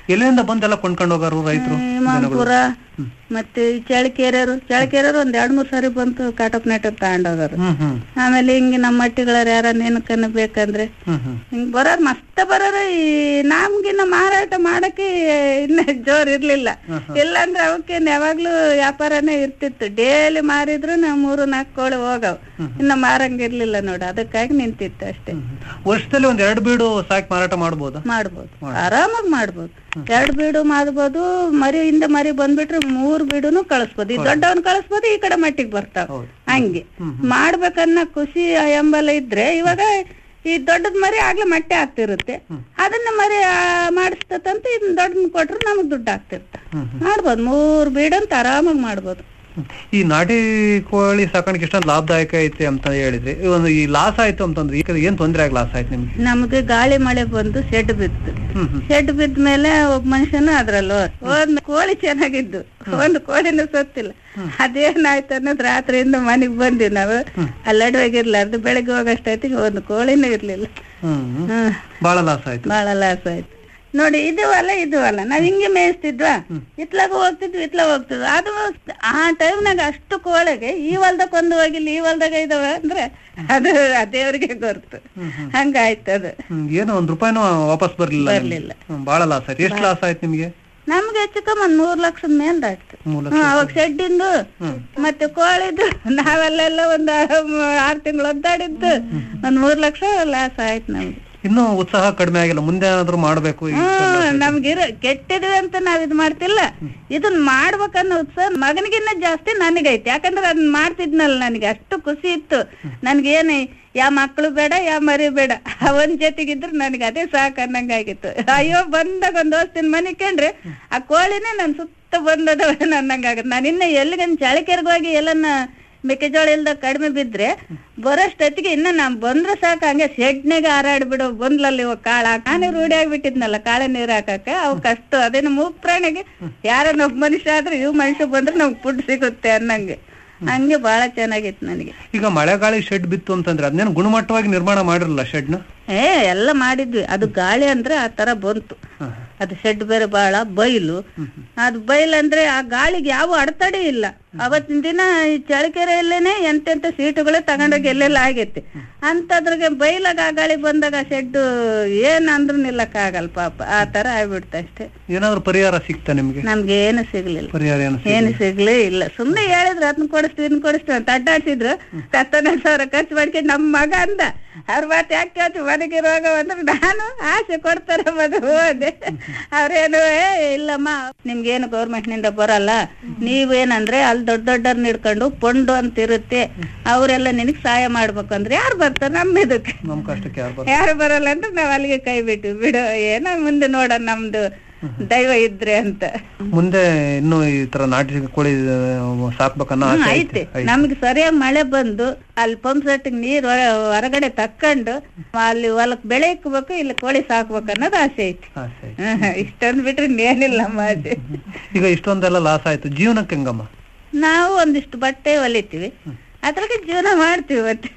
[SPEAKER 2] ಎಲ್ಲಿಂದ ಬಂದೆಲ್ಲ ಕೊಂಡ್ಕೊಂಡು ಹೋಗಾರು ರೈತರು
[SPEAKER 1] ಇಮಾಂಪುರ ಮತ್ತೆ ಈ ಚಳಕೆರೆಯರು ಚಳಕೆರೆಯರು ಒಂದ್ ಎರಡ್ ಮೂರ್ ಸಾರಿ ಬಂತು ಕಾಟಪ್ ನೆಟ್ ತಗೊಂಡೋಗಾರು
[SPEAKER 2] ಹ್ಮ್ ಹ್ಮ್
[SPEAKER 1] ಆಮೇಲೆ ಹಿಂಗೆ ನಮ್ಮ ಮಟ್ಟಿಗಳವ್ರು ಯಾರ ನೆನಕನ್ನ ಬೇಕಂದ್ರೆ
[SPEAKER 2] ಹ್ಮ್ ಹ್ಮ್
[SPEAKER 1] ಹಿಂಗ್ ಬರೋರ್ ಮಸ್ತ ಬರೋರು ಈ ನಮ್ಗಿನ್ನ ಮಾರಾಟ ಮಾಡಕ್ಕೆ ಇನ್ನ ಜೋರ್ ಇರ್ಲಿಲ್ಲ ಇಲ್ಲಾಂದ್ರೆ ಅವಕ್ಕೇನ್ ಯಾವಾಗ್ಲೂ ವ್ಯಾಪಾರನೇ ಇರ್ತಿತ್ತು ಡೇಲಿ ಮಾರಿದ್ರು ನಾವ್ ಮೂರು ನಾಲ್ಕು ಕೋಳಿ ಹೋಗವ್ ಇನ್ನ ಮಾರಂಗಿರ್ಲಿಲ್ಲ ನೋಡು ಅದಕ್ಕಾಗಿ ನಿಂತಿತ್ತು ಅಷ್ಟೇ
[SPEAKER 2] ವರ್ಷದಲ್ಲಿ ಒಂದ್ ಎರಡು ಬೀಡು ಸಾಕಿ ಮಾರಾಟ ಮಾಡ್ಬೋದಾ
[SPEAKER 1] ಮಾಡ್ಬೋದು ಆರಾಮಾಗಿ ಮಾಡ್ಬೋದು ಎರಡ್ ಬೀಡು ಮಾಡ್ಬೋದು ಮರಿ ಹಿಂದ ಮರಿ ಬಂದ್ಬಿಟ್ರೆ ಮೂರ್ ಬೀಡುನು ಕಳಿಸ್ಬೋದು ಈ ದೊಡ್ಡವನ್ ಕಳಿಸ್ಬೋದು ಈ ಕಡೆ ಮಟ್ಟಿಗೆ ಬರ್ತಾವ
[SPEAKER 2] ಹೌದು.
[SPEAKER 1] ಹಂಗೆ ಮಾಡ್ಬೇಕನ್ನ ಖುಷಿ ಎಂಬಲ ಇದ್ರೆ ಇವಾಗ ಈ ದೊಡ್ಡದ್ ಮರಿ ಆಗ್ಲೇ ಮಟ್ಟೆ ಆಗ್ತಿರುತ್ತೆ ಅದನ್ನ ಮರಿ ಆ, ಮಾಡಿಸ್ತತಂತ ಇದನ್ನ ದೊಡ್ಡನ್ ಕೊಟ್ರೆ ನಮಗ್ ದುಡ್ಡು ಆಗ್ತಿರ್ತ ಮಾಡ್ಬೋದು ಮೂರ್ ಬೀಡಂತ ಆರಾಮಾಗಿ ಮಾಡ್ಬೋದು
[SPEAKER 2] ಹ್ಮ್. ಈ ನಾಟಿ ಕೋಳಿ ಸಾಕಾಣಿಕೆ ಇಷ್ಟೊಂದು ಲಾಭದಾಯಕ ಐತೆ ಅಂತ ಹೇಳಿದ್ರಿ ಈ ಒಂದು ಈ ಲಾಸ್ ಆಯ್ತು ಅಂತಂದ್ರೆ ಈಗ ಏನ್ ತೊಂದ್ರೆ ಆಗಿ ಲಾಸ್ ಆಯ್ತು ನಿಮ್ಗೆ
[SPEAKER 1] ನಮಗೆ ಗಾಳಿ ಮಳೆ ಬಂದು ಶೆಡ್ ಬಿತ್ತು
[SPEAKER 2] ಹ್ಮ್ ಹ್ಮ್
[SPEAKER 1] ಶೆಡ್ ಬಿದ್ದ ಮೇಲೆ ಒಬ್ಬ ಮನುಷ್ಯನು ಅದ್ರಲ್ಲೂ ಹೋದ್ ಕೋಳಿ ಚೆನ್ನಾಗಿದ್ದು ಒಂದು ಕೋಳಿನೂ ಸತ್ತಿಲ್ಲ ಅದೇನಾಯ್ತು ಅನ್ನೋದು ರಾತ್ರಿಯಿಂದ ಮನೆಗ್ ಬಂದ್ವಿ ನಾವು ಅಲ್ಲಿ ಅಡ್ವಾಗಿರ್ಲಾರ್ದು ಬೆಳಗ್ಗೆ ಹೋಗಷ್ಟೈತಿಗೆ ಒಂದು ಕೋಳಿನೂ ಇರ್ಲಿಲ್ಲ
[SPEAKER 2] ಹ್ಮ್
[SPEAKER 1] ಹ್ಮ್
[SPEAKER 2] ಬಹಳ ಲಾಸ್ ಆಯ್ತು
[SPEAKER 1] ಬಹಳ ಲಾಸ್ ಆಯ್ತು ನೋಡಿ ಇದು ಅಲ್ಲ ಇದು ಅಲ್ಲ ನಾವ್ ಹಿಂಗೆ ಮೇಯಿಸ್ತಿದ್ವಾ ಇತ್ಲಾಗ ಹೋಗ್ತಿದ್ವಿ ಇತ್ಲಾಗ ಹೋಗ್ತಿದ್ವಿ ಅದು ಆ ಟೈಮ್ನಾಗ ಅಷ್ಟು ಕೋಳಿಗೆ ಈ ಹೊಲ್ದಾಗ ಒಂದು ಹೋಗಿಲ್ಲ ಈ ಹೊಲ್ದಾಗ ಇದಾವ ಅಂದ್ರೆ ಅದು ಆ ದೇವ್ರಿಗೆ ಗೊತ್ತು ಹಂಗಾಯ್ತು ಅದು
[SPEAKER 2] ಹ್ಮ್, ಏನು ಒಂದ್ ರೂಪಾಯಿನೂ ವಾಪಸ್ ಬರ್ಲಿಲ್ಲ ನಿಮ್ಗೆ?
[SPEAKER 1] ಬರ್ಲಿಲ್ಲ.
[SPEAKER 2] ಹ್ಮ್, ಬಹಳ ಲಾಸ್ ಆಯ್ತು ಎಷ್ಟು ಲಾಸ್ ಆಯ್ತು ನಿಮ್ಗೆ
[SPEAKER 1] ನಮ್ಗೆ ಹೆಚ್ಚು ಕಮ್ಮಿ ಒಂದ್ ಮೂರ್ ಲಕ್ಷದ ಮೇಲ್ ದಾಟ್ತು
[SPEAKER 2] ಮೂರ್
[SPEAKER 1] ಹ್ಮ್, ಅವಾಗ ಶೆಡ್ಡಿಂದು ಮತ್ತೆ ಕೋಳಿದ್ದು ನಾವೆಲ್ಲೆಲ್ಲ ಒಂದ್ ಆರ್ ತಿಂಗಳು ಒದ್ದಾಡಿದ್ದು ಒಂದ್ ಮೂರ್ ಲಕ್ಷ ಲಾಸ್ ಆಯ್ತು ನಮ್ಗೆ
[SPEAKER 2] ಇನ್ನೂ ಉತ್ಸಾಹ ಕಡಿಮೆ ಆಗಿಲ್ಲ ಮುಂದೆ ಏನಾದ್ರು ಮಾಡ್ಬೇಕು ಈ-
[SPEAKER 1] ಹ್ಮ್ ನಮ್ಗಿರ ಕೆಟ್ಟಿದ್ವಿ ಅಂತ ನಾವ್ ಇದ್ ಮಾಡ್ತಿಲ್ಲ ಇದನ್ ಮಾಡ್ಬೇಕನ್ನೋ ಉತ್ಸಾಹ ಮಗನಿಗಿನ್ನ ಜಾಸ್ತಿ ನನಗೈತಿ ಯಾಕಂದ್ರೆ ಅದನ್ನ ಮಾಡ್ತಿದ್ನಲ್ಲ ನನಗೆ ಅಷ್ಟು ಖುಷಿ ಇತ್ತು ನನ್ಗೇನು ಯಾ ಮಕ್ಳು ಬೇಡ ಯಾ ಮರಿ ಬೇಡ ಅವನ್ ಜೊತೆಗಿದ್ರೆ ನನಗೆ ಅದೇ ಸಾಕು ಅನ್ನಂಗಾಗಿತ್ತು ಅಯ್ಯೋ ಬಂದಾಗ ಒಂದ್ ಹೊಸ್ತಿನ ಮನೆ ಕಂಡ್ರೆ ಆ ಕೋಳಿನೇ ನನ್ ಸುತ್ತ ಬಂದದವ ಅನ್ನಂಗಾಗತ್ತೆ ನಾನು ಇನ್ನ ಎಲ್ಲಿಗನ್ ಚಳಿಕೆರ್ಗ್ ಹೋಗಿ ಎಲ್ಲನ್ನ ಮೆಕ್ಕೆಜೋಳ ಇಲ್ದ ಕಡಿಮೆ ಬಿದ್ರೆ ಬರೋಷ್ಟೊತ್ತಿಗೆ ಇನ್ನ ನಾನ್ ಬಂದ್ರೆ ಸಾಕು ಹಂಗೆ ಶೆಡ್ನಾಗ ಹಾರಾಡ್ಬಿಡು ಬಂದ್ಲಲ್ಲಿ ಇವ ಕಾಳ ನಾನೇ ರೂಢಿ ಆಗ್ಬಿಟ್ಟಿದ್ನಲ್ಲ ಕಾಳೆ ನೀರ್ ಹಾಕಕ್ಕೆ ಅವಕ್ ಅಷ್ಟು ಅದೇನು ಮೂಗ್ ಪ್ರಾಣಿಗೆ ಯಾರನ್ನ ಒಬ್ಬ ಮನುಷ್ಯ ಆದ್ರೆ ಇವ್ ಮನುಷ್ಯ ಬಂದ್ರೆ ನಮ್ಗ್ ಫುಡ್ ಸಿಗುತ್ತೆ ಅನ್ನಂಗೆ ಹಂಗೆ ಬಹಳ ಚೆನ್ನಾಗಿತ್ತು ನನಗೆ
[SPEAKER 2] ಈಗ ಮಳೆ ಗಾಳಿ ಶೆಡ್ ಬಿತ್ತು ಅಂತಂದ್ರೆ ಅದನ್ನೇನು ಗುಣಮಟ್ಟವಾಗಿ ನಿರ್ಮಾಣ ಮಾಡಿರಲ್ಲ ಶೆಡ್ ನ
[SPEAKER 1] ಏ ಎಲ್ಲ ಮಾಡಿದ್ವಿ ಅದು ಗಾಳಿ ಅಂದ್ರೆ ಆ ತರ ಬಂತು ಅದು ಶೆಡ್ ಬೇರೆ ಬಹಳ ಬೈಲು ಅದು ಬೈಲ್ ಅಂದ್ರೆ ಆ ಗಾಳಿಗೆ ಯಾವ ಅಡೆತಡೆ ಇಲ್ಲ ಅವತ್ತಿನ ದಿನ ಈ ಚಳಿಕೆರೆಯಲ್ಲೇನೆ ಎಂತೆಂತ ಸೀಟುಗಳೇ ತಗೊಂಡೋಗಿ ಎಲ್ಲೆಲ್ಲ ಆಗೈತಿ ಅಂತದ್ರಾಗೆ ಬೈಲಾಗ ಆ ಗಾಳಿ ಬಂದಾಗ ಶೆಡ್ ಏನ್ ಅಂದ್ರೂ ನಿಲ್ಲಕ್ ಆಗಲ್ಲ ಪಾಪ ಆ ತರ ಆಗ್ಬಿಡ್ತ ಅಷ್ಟೇ
[SPEAKER 2] ಏನಾದ್ರು ಪರಿಹಾರ ಸಿಕ್ತಾ ನಿಮ್ಗೆ
[SPEAKER 1] ನಮ್ಗೆ ಏನು ಸಿಗ್ಲಿಲ್ಲ
[SPEAKER 2] ಪರಿಹಾರ ಏನು ಸಿಗ್-
[SPEAKER 1] ಏನು ಸಿಗ್ಲೇ ಇಲ್ಲ ಸುಮ್ನೆ ಹೇಳಿದ್ರು ಅದನ್ನ ಕೊಡಿಸ್ತೀವಿ ಇದನ್ನ ಕೊಡಿಸ್ತೀವಿ ಅಂತ ಅಡ್ಡಾಡ್ಸಿದ್ರು ಹತ್ತೊಂದು ಸಾವಿರ ಖರ್ಚು ಮಾಡ್ಕೊಂಡು ನಮ್ಮ ಮಗ ಅಂದ ಅವ್ರ ಮಾತು ಯಾಕೆ ಕೇಳ್ತೀವಿ ಮನೆಗೆ ರೋಗ ಅಂದ್ರೆ ನಾನು ಆಸೆ ಕೊಡ್ತಾರೆ ಮದು ಹೋದೆ ಅವ್ರೇನು ಏ ಇಲ್ಲಮ್ಮ ನಿಮ್ಗೇನು ಗೌರ್ಮೆಂಟ್ ನಿಂದ ಬರಲ್ಲ ನೀವೇನಂದ್ರೆ ಅಲ್ಲಿ ದೊಡ್ಡ ದೊಡ್ಡವ್ರನ್ನ ಹಿಡ್ಕೊಂಡು ಪೊಂಡು ಅಂತ ಇರುತ್ತೆ ಅವರೆಲ್ಲ ನಿನಗ್ ಸಹಾಯ ಮಾಡ್ಬೇಕಂದ್ರೆ ಯಾರು ಬರ್ತಾರೆ ನಮ್ಮ ಇದಕ್ಕೆ
[SPEAKER 2] ನಮ್ ಕಷ್ಟಕ್ಕೆ ಯಾರು ಬರ್ತಾರೆ
[SPEAKER 1] ಯಾರು ಬರಲ್ಲ ಅಂದ್ರೆ ನಾವ್ ಅಲ್ಲಿಗೆ ಕೈ ಬಿಟ್ಟು ಬಿಡು ಏನೋ ಮುಂದೆ ನೋಡೋಣ ನಮ್ದು ದೈವ ಇದ್ರೆ ಅಂತ
[SPEAKER 2] ಮುಂದೆ ಇನ್ನು ಈ ತರ ನಾಟಿ ಕೋಳಿ ಆ, ಸಾಕ್ಬೇಕನ್ನೋ
[SPEAKER 1] ಹ್ಮ್,
[SPEAKER 2] ಆಸೆ
[SPEAKER 1] ಐತೆ
[SPEAKER 2] ಐತೆ
[SPEAKER 1] ನಮ್ಗೆ ಸರಿಯಾಗಿ ಮಳೆ ಬಂದು ಅಲ್ಲಿ ಪಂಪ್ ಸೆಟ್ ನೀರ್ ಹೊರ- ಹೊರಗಡೆ ತಕ್ಕೊಂಡು ಅಲ್ಲಿ ಹೊಲಕ್ ಬೆಳೆ ಇಕ್ಬೇಕು ಇಲ್ಲಿ ಕೋಳಿ ಸಾಕ್ಬೇಕು ಅನ್ನೋದು ಆಸೆ ಐತಿ
[SPEAKER 2] ಆಸೆ ಐತೆ.
[SPEAKER 1] ಹ್ಮ್, ಇಷ್ಟೊಂದ್ ಬಿಟ್ರೆ ಇನ್ನೇನಿಲ್ಲ ನಮ್ಮ ಆಸೆ
[SPEAKER 2] ಈಗ ಇಷ್ಟೊಂದೆಲ್ಲ ಲಾಸ್ ಆಯ್ತು ಜೀವನಕ್ಕೆ ಹೆಂಗಮ್ಮ
[SPEAKER 1] ನಾವು ಒಂದಿಷ್ಟು ಬಟ್ಟೆ ಹೊಲಿತೀವಿ ಅದ್ರಾಗೆ ಜೀವನ ಮಾಡ್ತೀವಿ ಮತ್ತೆ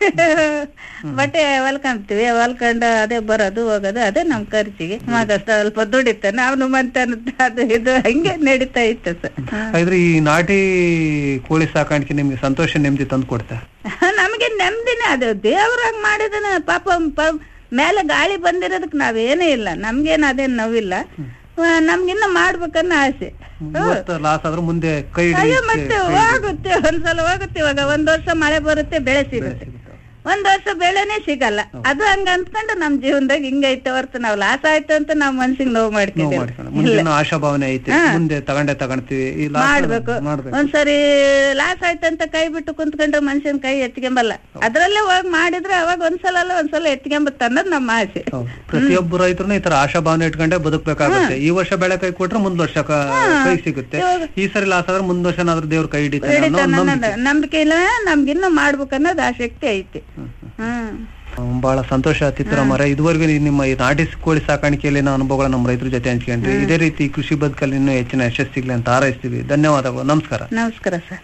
[SPEAKER 1] ಬಟ್ಟೆ ಹೊಲ್ಕೊಂತೀವಿ ಹೊಲ್ಕೊಂಡು ಅದೇ ಬರೋದು ಹೋಗೋದು ಅದೇ ನಮ್ ಖರ್ಚಿಗೆ ಮಗ ಸ್ವಲ್ಪ ದುಡಿತಾನೆ ಅವನು ಮಂತನ ಅದು ಇದು ಹಂಗೆ ನಡೀತಾ ಇತ್ತು ಸರ್
[SPEAKER 2] ಹಾಗಾದ್ರೆ ಈ ನಾಟಿ ಕೋಳಿ ಸಾಕಾಣಿಕೆ ನಿಮ್ಗೆ ಸಂತೋಷ ನೆಮ್ಮದಿ ತಂದು ಕೊಡ್ತಾ
[SPEAKER 1] ನಮಗೆ ನೆಮ್ಮದಿನೇ ಅದು ದೇವ್ರಾಗ ಮಾಡಿದನ ಪಾಪ ಪ- ಮೇಲೆ ಗಾಳಿ ಬಂದಿರೋದಕ್ ನಾವೇನೇ ಇಲ್ಲ ನಮ್ಗೇನ್ ಅದೇನ್ ನೋವಿಲ್ಲ ಆ, ನಮ್ಗಿನ್ನ ಮಾಡ್ಬೇಕನ್ನೋ ಆಸೆ
[SPEAKER 2] ಇವತ್ತು ಲಾಸ್ ಆದ್ರೆ ಮುಂದೆ ಕೈ
[SPEAKER 1] ಅಯ್ಯೋ
[SPEAKER 2] ಹಿಡಿಯುತ್ತೆ,
[SPEAKER 1] ಮತ್ತೆ
[SPEAKER 2] ಕೈ
[SPEAKER 1] ಹೋಗುತ್ತೆ ಒಂದ್ಸಲ ಹೋಗುತ್ತೆ ಇವಾಗ ಒಂದ್ ವರ್ಷ ಮಳೆ ಬರುತ್ತೆ ಬೆಳೆ ಸಿಗುತ್ತೆ ಒಂದ್ ವರ್ಷ ಬೆಳೆನೇ ಸಿಗಲ್ಲ ಅದು ಹಂಗ ಅನ್ಕೊಂಡು ನಮ್ ಜೀವನದಾಗ ಹಿಂಗೈತೆ ಹೊರ್ತು ನಾವ್ ಲಾಸ್ ಆಯ್ತು ಅಂತ ನಾವ್ ಮನ್ಸಿಗೆ ನೋವು
[SPEAKER 2] ನೋವು
[SPEAKER 1] ಮಾಡ್ಕೊಂಡಿಲ್ಲ
[SPEAKER 2] ಮಾಡ್ಕೊಂಡು ಮುಂದಿನ ಆಶಾಭಾವನೆ ಐತೆ ಮುಂದೆ ತಗೊಂಡೆ ತಗೊಂತೀವಿ ಈ loss
[SPEAKER 1] ಮಾಡ್ಬೇಕು
[SPEAKER 2] ಮಾಡ್ಬೇಕು
[SPEAKER 1] ಒಂದ್ಸರಿ ಲಾಸ್ ಆಯ್ತಂತ ಕೈ ಬಿಟ್ಟು ಕುಂತ್ಕೊಂಡ್ರೆ ಮನುಷ್ಯನ್ ಕೈ ಎತ್ಕೊಂಬಲ್ಲ ಅದ್ರಲ್ಲೇ ಹೋಗಿ ಮಾಡಿದ್ರೆ ಅವಾಗ ಒಂದ್ಸಲ ಅಲ್ಲ ಒಂದ್ಸಲ ಎತ್ಕೊಂಬತ್ತ ಅನ್ನೋದು ನಮ್ಮ ಆಸೆ
[SPEAKER 2] ಹೌದು. ಪ್ರತಿಯೊಬ್ಬ ರೈತರು ಈ ತರ ಆಶಾಭಾವನೆ ಇಟ್ಕೊಂಡೆ ಬದುಕ್ಬೇಕಾಗುತ್ತೆ ಈ ವರ್ಷ ಬೆಳೆ ಕೈ ಕೊಟ್ರೆ ಮುಂದ್ ವರ್ಷ ಕ- ಕೈ ಸಿಗುತ್ತೆ ಈ ಸರಿ ಲಾಸ್ ಆದ್ರೆ ಮುಂದ್ ವರ್ಷ ಏನಾದ್ರು ದೇವ್ರ ಕೈ ಹಿಡಿತಾನೆ ಅನ್ನೋ
[SPEAKER 1] ಹಿಡಿತಾನ
[SPEAKER 2] ಒಂದು
[SPEAKER 1] ಅನ್ನೋದು ನಂಬಿಕೆ ಇಲ್ಲ ನಮ್ಗಿನ್ನೂ ಮಾಡ್ಬೇಕು ಅನ್ನೋದು ಆಸಕ್ತಿ ಐತಿ ಹ್ಮ್
[SPEAKER 2] ಹ್ಮ್, ಬಹಳ ಸಂತೋಷ ಚಿತ್ರಮರ ಇದುವರೆಗೂ ನೀವು ನಿಮ್ಮ ಈ ನಾಟಿ ಕೋಳಿ ಸಾಕಾಣಿಕೆಯಲ್ಲಿನ ಅನುಭವಗಳ ನಮ್ಮ ರೈತರ ಜೊತೆ ಹಂಚ್ಕೊಂಡ್ರಿ ಇದೇ ರೀತಿ ಕೃಷಿ ಬದುಕಲ್ಲಿ ಇನ್ನೂ ಹೆಚ್ಚಿನ ಯಶಸ್ಸು ಸಿಗ್ಲಿ ಅಂತ ಹಾರೈಸ್ತೀವಿ ಧನ್ಯವಾದಗಳು ನಮಸ್ಕಾರ
[SPEAKER 1] ನಮಸ್ಕಾರ ಸರ್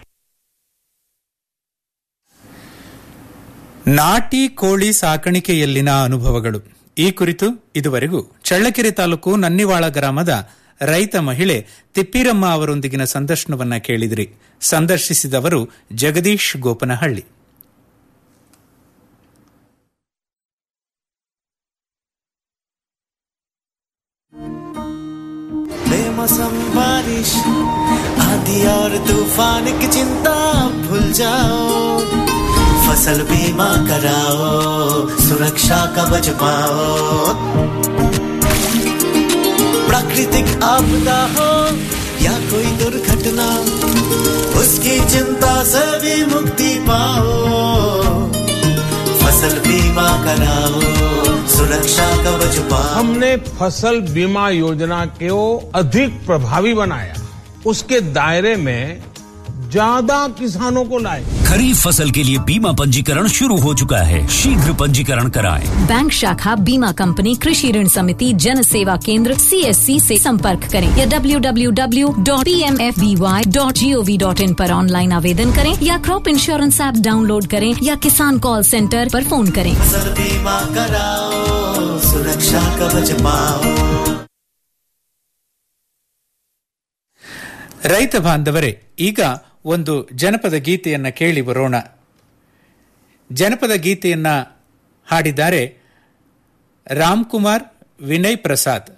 [SPEAKER 3] ನಾಟಿ ಕೋಳಿ ಸಾಕಾಣಿಕೆಯಲ್ಲಿನ ಅನುಭವಗಳು ಈ ಕುರಿತು ಇದುವರೆಗೂ ಚಳ್ಳಕೆರೆ ತಾಲೂಕು ನನ್ನಿವಾಳ ಗ್ರಾಮದ ರೈತ ಮಹಿಳೆ ತಿಪ್ಪಿರಮ್ಮ ಅವರೊಂದಿಗಿನ ಸಂದರ್ಶನವನ್ನ ಕೇಳಿದ್ರಿ ಸಂದರ್ಶಿಸಿದವರು ಜಗದೀಶ್ ಗೋಪನಹಳ್ಳಿ
[SPEAKER 4] बेमौसम बारिश आधी और तूफान की चिंता भूल जाओ फसल बीमा कराओ सुरक्षा कवच पाओ प्राकृतिक आपदा हो या कोई दुर्घटना उसकी चिंता से भी मुक्ति पाओ फसल बीमा कराओ सुरक्षा कवच पाओ
[SPEAKER 5] हमने फसल बीमा योजना को अधिक प्रभावी बनाया उसके दायरे में ज्यादा किसानों को लाए
[SPEAKER 6] खरीफ फसल के लिए बीमा पंजीकरण शुरू हो चुका है शीघ्र पंजीकरण कराएं।
[SPEAKER 7] बैंक शाखा बीमा कंपनी कृषि ऋण समिति जन सेवा केंद्र सीएससी से संपर्क करें या www.pmfby.gov.in पर ऑनलाइन आवेदन करें या क्रॉप इंश्योरेंस ऐप डाउनलोड करें या किसान कॉल सेंटर पर फोन करें
[SPEAKER 4] फसल बीमा कराओ सुरक्षा कवच पाओ
[SPEAKER 3] ರೈತ ಬಾಂಧವರೇ ಈಗ ಒಂದು ಜನಪದ ಗೀತೆಯನ್ನ ಕೇಳಿ ಬರೋಣ ಜನಪದ ಗೀತೆಯನ್ನ ಹಾಡಿದ್ದಾರೆ ರಾಮ್ಕುಮಾರ್ ವಿನಯ್ ಪ್ರಸಾದ್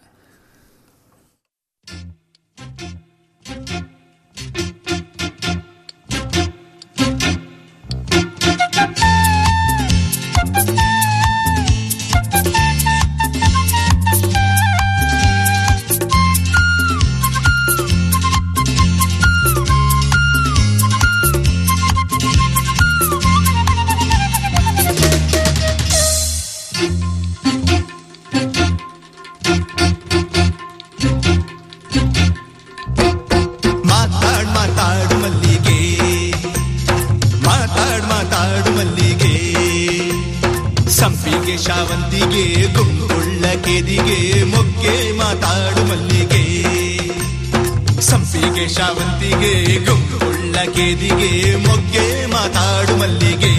[SPEAKER 4] ಮಾತಾಡ್ ಮಾತಾಡು ಮಲ್ಲಿಗೆ ಮಾತಾಡ್ ಮಾತಾಡು ಮಲ್ಲಿಗೆ ಸಂಪಿಗೆ ಶಾವಂತಿಗೆ ಗುಂಗುಳ್ಳ ಕೆದಿಗೆ ಮೊಗ್ಗೆ ಮಾತಾಡು ಮಲ್ಲಿಗೆ ಸಂಪಿಗೆ ಶಾವಂತಿಗೆ ಗುಂಗುಳ್ಳ ಕೆದಿಗೆ ಮೊಗ್ಗೆ ಮಾತಾಡು ಮಲ್ಲಿಗೆ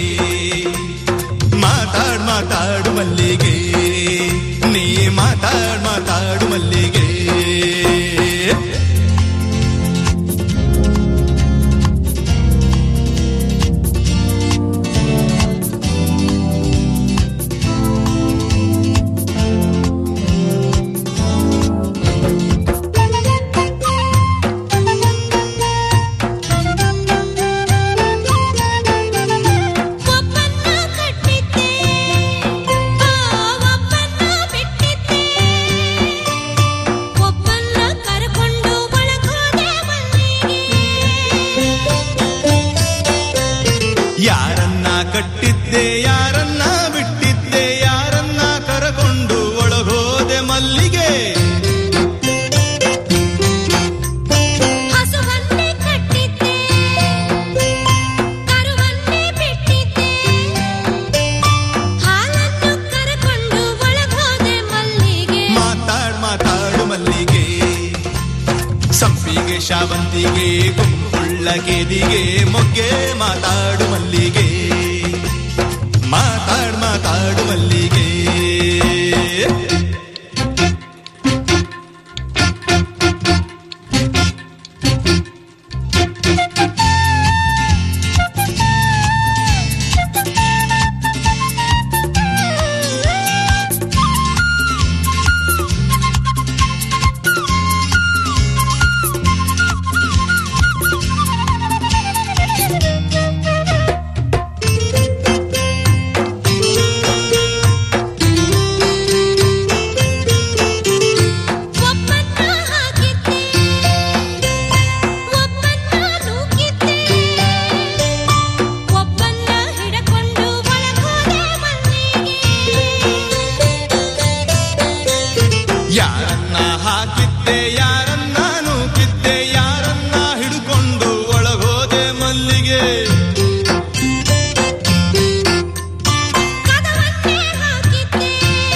[SPEAKER 4] ಮಾತಾಡ್ ಮಾತಾಡು ಮಲ್ಲಿಗೆ ನೀ ಮಾತಾಡ್ ಮಾತಾಡು ಮಲ್ಲಿಗೆ
[SPEAKER 8] ಒಬ್ಬನ್ನ ಕಟ್ಟಿದ್ದೆ ಒಬ್ಬನ್ನ ಬಿಟ್ಟಿದ್ದೆ ಒಬ್ಬನ್ನ ಕರ್ಕೊಂಡು ಒಳಗೋದೆ ಮಲ್ಲಿಗೆ
[SPEAKER 4] ಯಾರನ್ನ ಕಟ್ಟಿದ್ದೆ ಯಾರನ್ನ ಬಿಟ್ಟಿದ್ದೆ ಯಾರನ್ನ ಕರಕೊಂಡು ಒಳಗೋದೆ ಮಲ್ಲಿಗೆ
[SPEAKER 8] ಹಸುವನ್ನೇ ಕಟ್ಟಿದ್ದೆ ಕರುವನ್ನೇ ಬಿಟ್ಟಿದ್ದೆ ಹಾಲನ್ನು ಕರಕೊಂಡು ಒಳಗೋದೆ ಮಲ್ಲಿಗೆ
[SPEAKER 4] ಮಾತಾಡ್ ಮಾತಾಡು ಮಲ್ಲಿಗೆ ಸಂಪಿಗೆ ಶಾವಂತಿಗೆ ಗುಂಪುಳ್ಳ ಕೆದಿಗೆ ಮೊಗ್ಗೆ ಮಾತಾಡು ಮಲ್ಲಿಗೆ ಮಾತಾಡ್ ಮಾತಾಡು ಮಲ್ಲಿಗೆ
[SPEAKER 8] ಒಬ್ಬನ್ನ ಹಾಕಿದ್ದೆ ಒಬ್ಬನ್ನ ನೂಕಿದ್ದೆ ಒಬ್ಬನ್ನ ಹಿಡಕೊಂಡು ಒಳಗೋದೆ ಮಲ್ಲಿಗೆ
[SPEAKER 4] ಯಾರನ್ನ ಹಾಕಿದ್ದೆ ಯಾರನ್ನ ನೂಕಿದ್ದೆ ಯಾರನ್ನ ಹಿಡ್ಕೊಂಡು ಒಳಗೋದೆ ಮಲ್ಲಿಗೆ
[SPEAKER 8] ಕದವನ್ನೇ ಹಾಕಿದ್ದೆ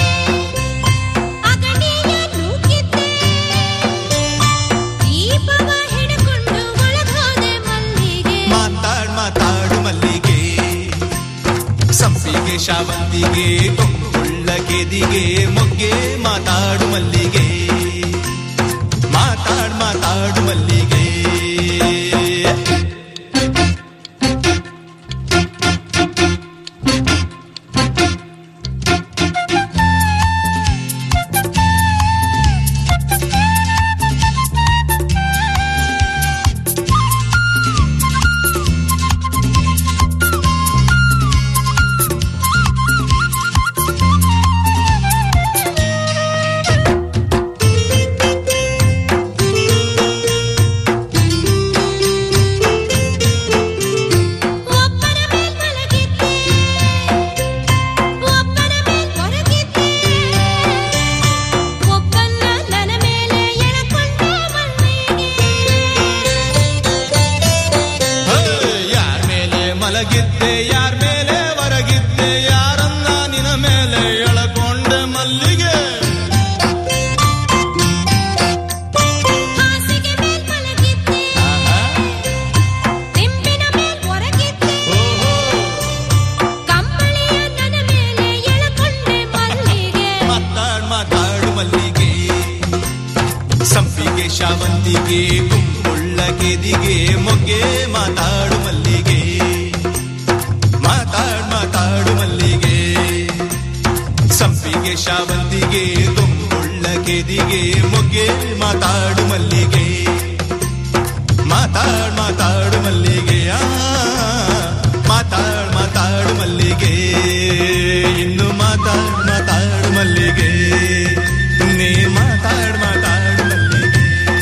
[SPEAKER 8] ಅಗಣಿಯ ನೂಕಿದ್ದೆ ದೀಪವ ಹಿಡ್ಕೊಂಡು ಒಳಗೋದೆ ಮಲ್ಲಿಗೆ
[SPEAKER 4] ಮಾತಾಡ್ ಮಾತಾಡು ಮಲ್ಲಿಗೆ ಸಂಪಿಗೆ ಶಾವಂತಿಗೆ ಕೊಂಬುಳ್ಳ ಕೆದಿಗೆ ಮೊಗ್ಗೆ ಮಾತಾಡು ಮಲ್ಲಿಗೆ ಮಾತಾಡ್ ಮಾತಾಡ್ ಮಾತಾಡು ಮಲ್ಲಿಗೆ
[SPEAKER 8] ಒಬ್ಬನ ಮೇಲ್ ಮಲಗಿದ್ದೆ ಒಬ್ಬನ ಮೇಲ್ ಹೊರಗಿದ್ದೆ ಒಬ್ಬನ್ನ ನನ್ನ ಮೇಲೆ ಎಳಕೊಂಡೆ ಮಲ್ಲಿಗೆ
[SPEAKER 4] ಯಾರ ಮೇಲೆ ಮಲಗಿದ್ದೆ ಯಾರ ಮೇಲೆ ಹೊರಗಿದ್ದೆ ಯಾರನ್ನ ನಿನ ಮೇಲೆ ಎಳಕೊಂಡೆ ಮಲ್ಲಿಗೆ
[SPEAKER 8] ಹಾಸಿಗೆ ಮೇಲ್ ಮಲಗಿದ್ದೆ ದಿಂಬಿನ ಮೇಲ್ ಹೊರಗಿದ್ದೆ ಕಂಬಳಿಯ ನನ್ನ ಮೇಲೆ ಎಳಕೊಂಡೆ ಮಲ್ಲಿಗೆ
[SPEAKER 4] ಮಾತಾಡ್ ಮಾತಾಡು ಮಲ್ಲಿಗೆ ಸಂಪಿಗೆ ಶಾವಂತಿಗೆ ಗುಂಪುಳ್ಳ ಕೆದಿಗೆ ಮೊಗ್ಗೆ ಮಾತಾಡು ಮಲ್ಲಿಗೆ ಮಾತಾಡ್ ಮಾತಾಡು ಮಲ್ಲಿಗೆ ಸಂಪಿಗೆ ಶಾವಂತಿಗೆ ಗುಂಪುಳ್ಳ ಕೆದಿಗೆ ಮೊಗ್ಗೆ ಮಾತಾಡು ಮಲ್ಲಿಗೆ ಮಾತಾಡ್ ಮಾತಾಡು ಮಲ್ಲಿಗೆ ಆ, ಮಾತಾಡ್ ಮಾತಾಡು ಮಲ್ಲಿಗೆ ಇನ್ನು ಮಾತಾಡ್ ಮಾತಾಡು ಮಲ್ಲಿಗೆ ನೀ ಮಾತಾಡ್ ಮಾತಾಡು ಮಲ್ಲಿಗೆ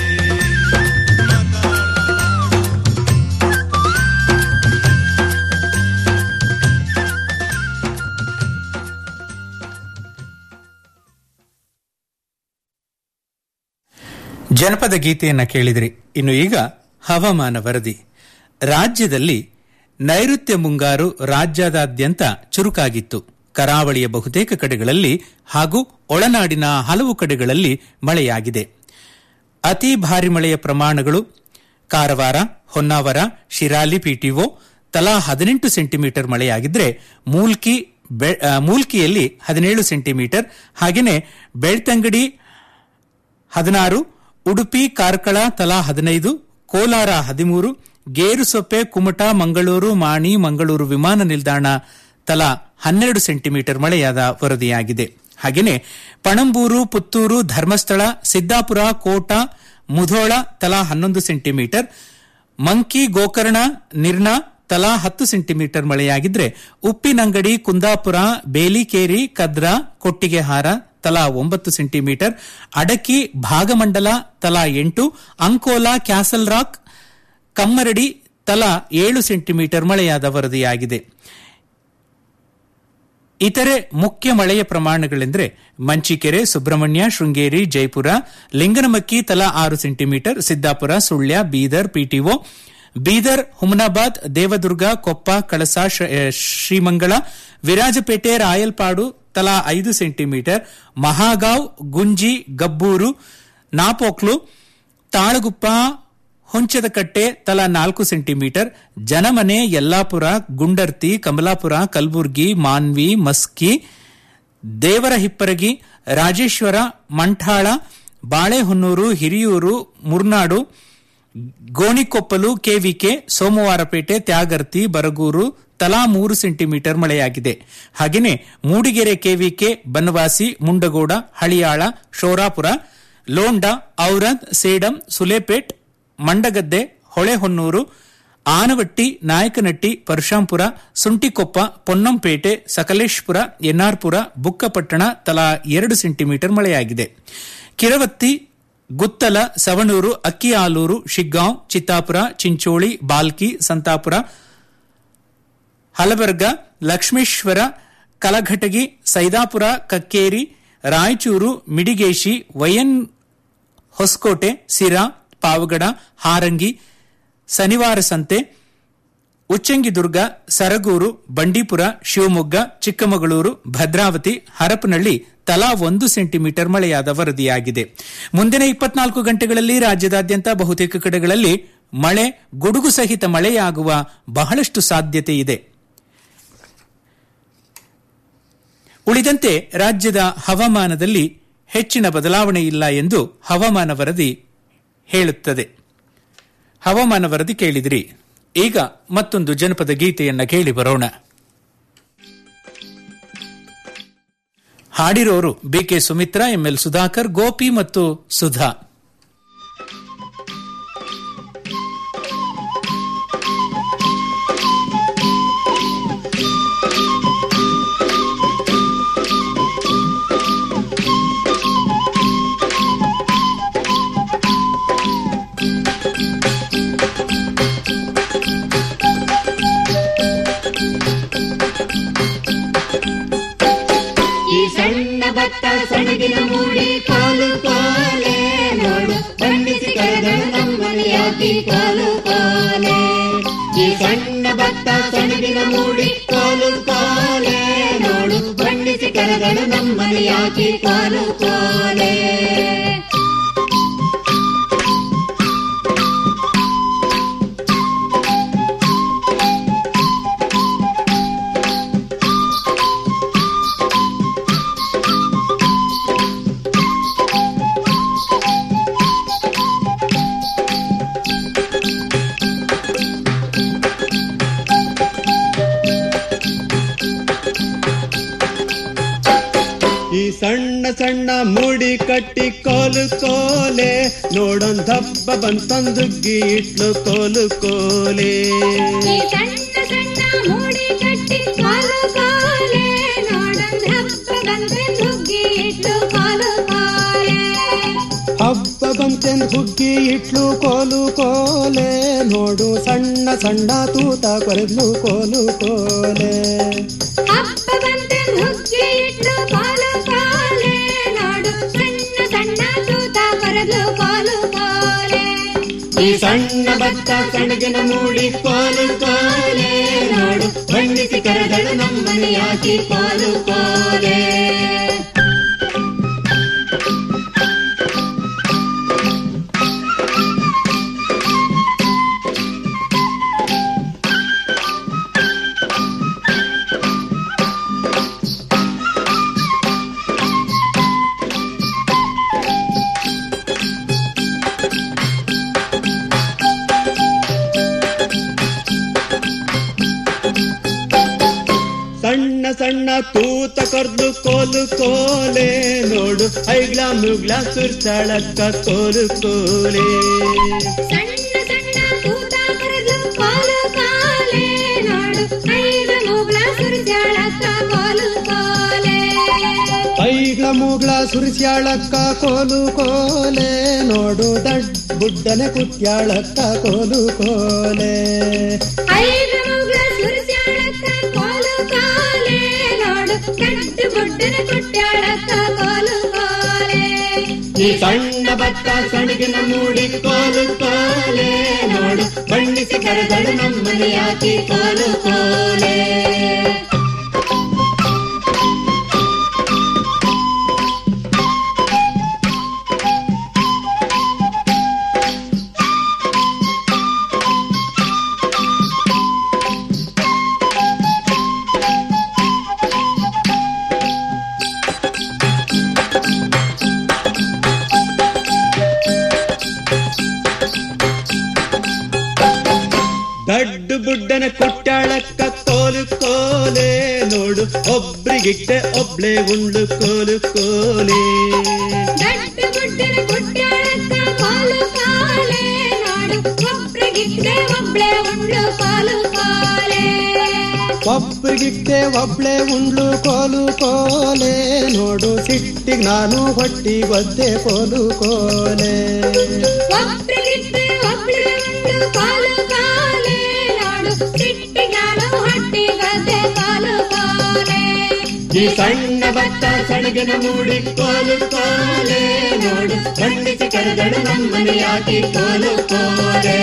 [SPEAKER 3] ಜನಪದ ಗೀತೆಯನ್ನ ಕೇಳಿದ್ರಿ ಇನ್ನು ಈಗ ಹವಾಮಾನ ವರದಿ ರಾಜ್ಯದಲ್ಲಿ ನೈಋತ್ಯ ಮುಂಗಾರು ರಾಜ್ಯದಾದ್ಯಂತ ಚುರುಕಾಗಿತ್ತು ಕರಾವಳಿಯ ಬಹುತೇಕ ಕಡೆಗಳಲ್ಲಿ ಹಾಗೂ ಒಳನಾಡಿನ ಹಲವು ಕಡೆಗಳಲ್ಲಿ ಮಳೆಯಾಗಿದೆ ಅತಿ ಭಾರಿ ಮಳೆಯ ಪ್ರಮಾಣಗಳು ಕಾರವಾರ ಹೊನ್ನಾವರ ಶಿರಾಲಿ ಪಿಟಿಒ ತಲಾ ಹದಿನೆಂಟು ಸೆಂಟಿಮೀಟರ್ ಮಳೆಯಾಗಿದ್ರೆ ಮೂಲ್ಕಿ ಬೆ- ಆ, ಮೂಲ್ಕಿಯಲ್ಲಿ ಹದಿನೇಳು ಸೆಂಟಿಮೀಟರ್ ಹಾಗೆಯೇ ಬೆಳ್ತಂಗಡಿ ಹದಿನಾರು ಉಡುಪಿ ಕಾರ್ಕಳ ತಲಾ ಹದಿನೈದು ಕೋಲಾರ ಹದಿಮೂರು ಗೇರುಸೊಪ್ಪೆ ಕುಮಟ ಮಂಗಳೂರು ಮಾಣಿ ಮಂಗಳೂರು ವಿಮಾನ ನಿಲ್ದಾಣ ತಲಾ ಹನ್ನೆರಡು ಸೆಂಟಿಮೀಟರ್ ಮಳೆಯಾದ ವರದಿಯಾಗಿದೆ ಹಾಗೆಯೇ ಪಣಂಬೂರು ಪುತ್ತೂರು ಧರ್ಮಸ್ಥಳ ಸಿದ್ದಾಪುರ ಕೋಟ ಮುಧೋಳ ತಲಾ ಹನ್ನೊಂದು ಸೆಂಟಿಮೀಟರ್ ಮಂಕಿ ಗೋಕರ್ಣ ನಿರ್ನಾ ತಲಾ ಹತ್ತು ಸೆಂಟಿಮೀಟರ್ ಮಳೆಯಾಗಿದ್ರೆ ಉಪ್ಪಿನಂಗಡಿ ಕುಂದಾಪುರ ಬೇಲಿಕೇರಿ ಕದ್ರಾ ಕೊಟ್ಟಿಗೆಹಾರ ತಲಾ ಒಂಬತ್ತು ಸೆಂಟಿಮೀಟರ್ ಅಡಕಿ ಭಾಗಮಂಡಲ ತಲಾ ಎಂಟು ಅಂಕೋಲಾ ಕ್ಯಾಸಲ್ ರಾಕ್ ಕಮ್ಮರಡಿ ತಲಾ ಏಳು ಸೆಂಟಿಮೀಟರ್ ಮಳೆಯಾದ ವರದಿಯಾಗಿದೆ ಇತರೆ ಮುಖ್ಯ ಮಳೆಯ ಪ್ರಮಾಣಗಳೆಂದರೆ ಮಂಚಿಕೆರೆ ಸುಬ್ರಹ್ಮಣ್ಯ ಶೃಂಗೇರಿ ಜೈಪುರ ಲಿಂಗನಮಕ್ಕಿ ತಲಾ ಆರು ಸೆಂಟಿಮೀಟರ್ ಸಿದ್ದಾಪುರ ಸುಳ್ಯ ಬೀದರ್ ಪಿಟಿಒ ಬೀದರ್ ಹುಮನಾಬಾದ್ ದೇವದುರ್ಗ ಕೊಪ್ಪ ಕಳಸ ಶ್ರ- ಆ, ಶ್ರೀಮಂಗಳ ವಿರಾಜಪೇಟೆ ರಾಯಲ್ಪಾಡು ತಲಾ ಐದು ಸೆಂಟಿಮೀಟರ್ ಮಹಾಗಾವ್ ಗುಂಜಿ ಗಬ್ಬೂರು ನಾಪೋಕ್ಲು ತಾಳಗುಪ್ಪ ಹುಂಚದಕಟ್ಟೆ ತಲಾ ನಾಲ್ಕು ಸೆಂಟಿಮೀಟರ್ ಜನಮನೆ ಯಲ್ಲಾಪುರ ಗುಂಡರ್ತಿ ಕಮಲಾಪುರ ಕಲಬುರ್ಗಿ ಮಾನ್ವಿ ಮಸ್ಕಿ ದೇವರಹಿಪ್ಪರಗಿ ರಾಜೇಶ್ವರ ಮಂಠಾಳ ಬಾಳೆಹೊನ್ನೂರು ಹಿರಿಯೂರು ಮುರ್ನಾಡು ಗೋಣಿಕೊಪ್ಪಲು ಕೆವಿಕೆ ಸೋಮವಾರಪೇಟೆ ತ್ಯಾಗರ್ತಿ ಬರಗೂರು ತಲಾ ಮೂರು ಸೆಂಟಿಮೀಟರ್ ಮಳೆಯಾಗಿದೆ ಹಾಗೆಯೇ ಮೂಡಿಗೆರೆ ಕೆವಿಕೆ ಬನವಾಸಿ ಮುಂಡಗೋಡ ಹಳಿಯಾಳ ಶೋರಾಪುರ ಲೋಂಡ ಔರಂದ್ ಸೇಡಂ ಸುಲೇಪೇಟ್ ಮಂಡಗದ್ದೆ ಹೊಳೆಹೊನ್ನೂರು ಆನವಟ್ಟಿ ನಾಯಕನಟ್ಟಿ ಪರಶಾಂಪುರ ಸುಂಟಿಕೊಪ್ಪ ಪೊನ್ನಂಪೇಟೆ ಸಕಲೇಶ್ಪುರ ಎನ್ಆರ್ಪುರ ಬುಕ್ಕಪಟ್ಟಣ ತಲಾ ಎರಡು ಸೆಂಟಿಮೀಟರ್ ಮಳೆಯಾಗಿದೆ ಕಿರವತ್ತಿ ಗುತ್ತಲ ಸವಣೂರು ಅಕ್ಕಿಆಲೂರು ಶಿಗ್ಗಾಂವ್ ಚಿತ್ತಾಪುರ ಚಿಂಚೋಳಿ ಬಾಲ್ಕಿ ಸಂತಾಪುರ ಹಲಬರ್ಗ ಲಕ್ಷ್ಮೇಶ್ವರ ಕಲಘಟಗಿ ಸೈದಾಪುರ ಕಕ್ಕೇರಿ ರಾಯಚೂರು ಮಿಡಿಗೇಶಿ ವೈಎನ್ ಹೊಸಕೋಟೆ ಸಿರಾ ಪಾವಗಡ ಹಾರಂಗಿ ಶನಿವಾರ ಸಂತೆ ಉಚ್ಚಂಗಿದುರ್ಗ ಸರಗೂರು ಬಂಡೀಪುರ ಶಿವಮೊಗ್ಗ ಚಿಕ್ಕಮಗಳೂರು ಭದ್ರಾವತಿ ಹರಪನಹಳ್ಳಿ ತಲಾ ಒಂದು ಸೆಂಟಿಮೀಟರ್ ಮಳೆಯಾದ ವರದಿಯಾಗಿದೆ ಮುಂದಿನ ಇಪ್ಪತ್ನಾಲ್ಕು ಗಂಟೆಗಳಲ್ಲಿ ರಾಜ್ಯದಾದ್ಯಂತ ಬಹುತೇಕ ಕಡೆಗಳಲ್ಲಿ ಮಳೆ ಗುಡುಗು ಸಹಿತ ಮಳೆಯಾಗುವ ಬಹಳಷ್ಟು ಸಾಧ್ಯತೆ ಇದೆ ಉಳಿದಂತೆ ರಾಜ್ಯದ ಹವಾಮಾನದಲ್ಲಿ ಹೆಚ್ಚಿನ ಬದಲಾವಣೆ ಇಲ್ಲ ಎಂದು ಹವಾಮಾನ ವರದಿ ಹೇಳುತ್ತದೆ ಹವಾಮಾನ ವರದಿ ಕೇಳಿದಿರಿ ಈಗ ಮತ್ತೊಂದು ಜನಪದ ಗೀತೆಯನ್ನ ಕೇಳಿ ಬರೋಣ ಹಾಡಿರೋರು ಬಿಕೆ ಸುಮಿತ್ರಾ ಎಂಎಲ್ ಸುಧಾಕರ್ ಗೋಪಿ ಮತ್ತು ಸುಧಾ
[SPEAKER 8] ಈ ಸಣ್ಣ ಭತ್ತ ಸಣಗಿನ ಮೂಡಿ ಕಾಲು ಕಾಲೆ ನೋಡು ಬಣ್ಣಿಸಿ ಕರೆದಳು ನಮ್ಮನೆ ಯಾತಿ ಕಾಲು ಕಾಲೆ ಈ ಸಣ್ಣ ಭತ್ತ ಸಣಗಿನ ಮೂಡಿ ಕಾಲು ಕಾಲೆ ನೋಡು ಬಣ್ಣಿಸಿ ಕರೆದಳು ನಮ್ಮನೆ ಯಾತಿ ಕಾಲು ಕಾಲೆ
[SPEAKER 9] ಈ ಸಣ್ಣ ಸಣ್ಣ ಮೂಡಿ ಕಟ್ಟಿ ಕೋಲು ಕೋಲೆ ನೋಡೊಂದ್ ಹಬ್ಬ ಬಂತಂದುಗ್ಗಿ ಇಟ್ಲು ಕೋಲು ಕೋಲೆ
[SPEAKER 8] ಈ ಸಣ್ಣ ಸಣ್ಣ ಮೂಡಿ ಕಟ್ಟಿ ಕಾಲು ಕಾಲೆ ನೋಡಂದ್ ಹಬ್ಬ ಬಂದ್ರೆ ನುಗ್ಗಿ ಇಟ್ಟು ಕಾಲು ಕಾಲೆ
[SPEAKER 9] ಹಬ್ಬ ಬಂತೆಂದ್ ಹುಗ್ಗಿ ಇಟ್ಲು ಕೋಲು ಕೋಲೆ ನೋಡು ಸಣ್ಣ ಸಣ್ಣ ತೂತ ಕೊರೆದ್ಲು ಕೋಲು ಕೋಲೆ
[SPEAKER 8] ಹಬ್ಬ ಬಂತೆ ನುಗ್ಗಿ ಇಟ್ಟು ಕಾಲು ಕಾಲೆ ನೋಡು ಸಣ್ಣ ಸಣ್ಣ ತೂತ ಬರಲು ಕಾಲು ಕಾಲೆ
[SPEAKER 9] ಈ ಸಣ್ಣ ಭತ್ತ ಸಣಗಿನ ಮೂಡಿ ಕೋಲು ಕೋಲೆ ನೋಡು ಬಣ್ಣಿಸಿ ಕರೆದಳು ನಮ್ಮನೆ ಯಾಕಿ ಕೋಲು ಕೋಲೆ ಸಣ್ಣ ಸಣ್ಣ ತೂತ ಕರ್ದು ಕೋಲು ಕೋಲೆ ನೋಡು ಐಗ್ಲ ಮುಗ್ಲ ಸುರ್ತಾಳಕ್ಕ ಕೋಲು ಕೋಲೆ
[SPEAKER 8] ಸಣ್ಣ ಸಣ್ಣ ತೂತ ಬರಲು ಕಾಲು ಕಾಲೆ ನೋಡು ಐದು ಮೂಗ್ಲ ಸುರಿಸ್ಯಾಳಕ್ಕ ಕಾಲು ಕಾಲೆ
[SPEAKER 9] ಐಗ್ಲ ಮುಗ್ಲ ಸುರಿಸ್ಯಾಳಕ್ಕ ಕೋಲು ಕೋಲೆ ನೋಡು ದಡ್ ಬುಡ್ಡನೆ ಕುಟ್ಯಾಳಕ್ಕ ಕೋಲು ಕೋಲೆ
[SPEAKER 8] ಐದು ಮೂಗ್ಲ ಸುರಿಸ್ಯಾಳಕ್ಕ ಕಾಲು ಕಾಲೆ ನೋಡು ಕಟ್ಟು ಬುಡ್ಡನ ಕುಟ್ಯಾಳಕ್ಕ ಕಾಲು ಕಾಲೆ
[SPEAKER 9] ಈ ಸಣ್ಣ ಭತ್ತ ಸಣಗಿನ ಮೂಡಿ ಕೋಲು ಕೋಲೆ ನೋಡು ಬಣ್ಣಿಸಿ ಕರೆದಳು ನಮ್ಮನೆ ಯಾಕಿ ಕೋಲು ಕೋಲೆ ದಡ್ಡು ಬುಡ್ಡನ ಕುಟ್ಟಾಳಕ್ಕ ಕೋಲು ಕೋಲೆ ನೋಡು ಒಬ್ರಿಗಿಟ್ಟೆ ಒಬ್ಳೆ ಉಂಡು ಕೋಲು ಕೋಲೆ
[SPEAKER 8] ಗಡ್ಡ ಬುಡ್ಡನ ಕುಟ್ಯಾಳಕ್ಕ ಕಾಲು ಕಾಲೆ ನೋಡು ಒಬ್ರಿಗಿದ್ರೆ ಒಬ್ಳೆ ಉಂಡು ಕಾಲು ಕಾಲೆ
[SPEAKER 9] ಒಬ್ರಿಗಿಟ್ಟೆ ಒಬ್ಳೆ ಉಂಡ್ಲು ಕೋಲು ಕೋಲೆ ನೋಡು ಸಿಟ್ಟಿಗ್ ನಾನು ಹೊಟ್ಟಿ ಒದ್ದೆ ಕೋಲು ಕೋಲೆ
[SPEAKER 8] ಒಬ್ರಿಗಿದ್ರೆ ಒಬ್ಳೆ ಉಂಡು ಕಾಲು ಕಾಲೆ ನೋಡು ಸಿಟ್ಟಿ ನಾನು ಹಟ್ಟಿ ಗದ್ದೆ ಕಾಲು ಕಾಲೆ
[SPEAKER 9] ಈ ಸಣ್ಣ ಭತ್ತ ಸಣಗಿನ ಮೂಡಿ ಕೋಲು ಕೋಲೆ ನೋಡು ಖಂಡಿಸಿ ಕರೆದಳು ನಮ್ಮನೆ ಯಾಕಿ ಕೋಲು ಕೋಲೆ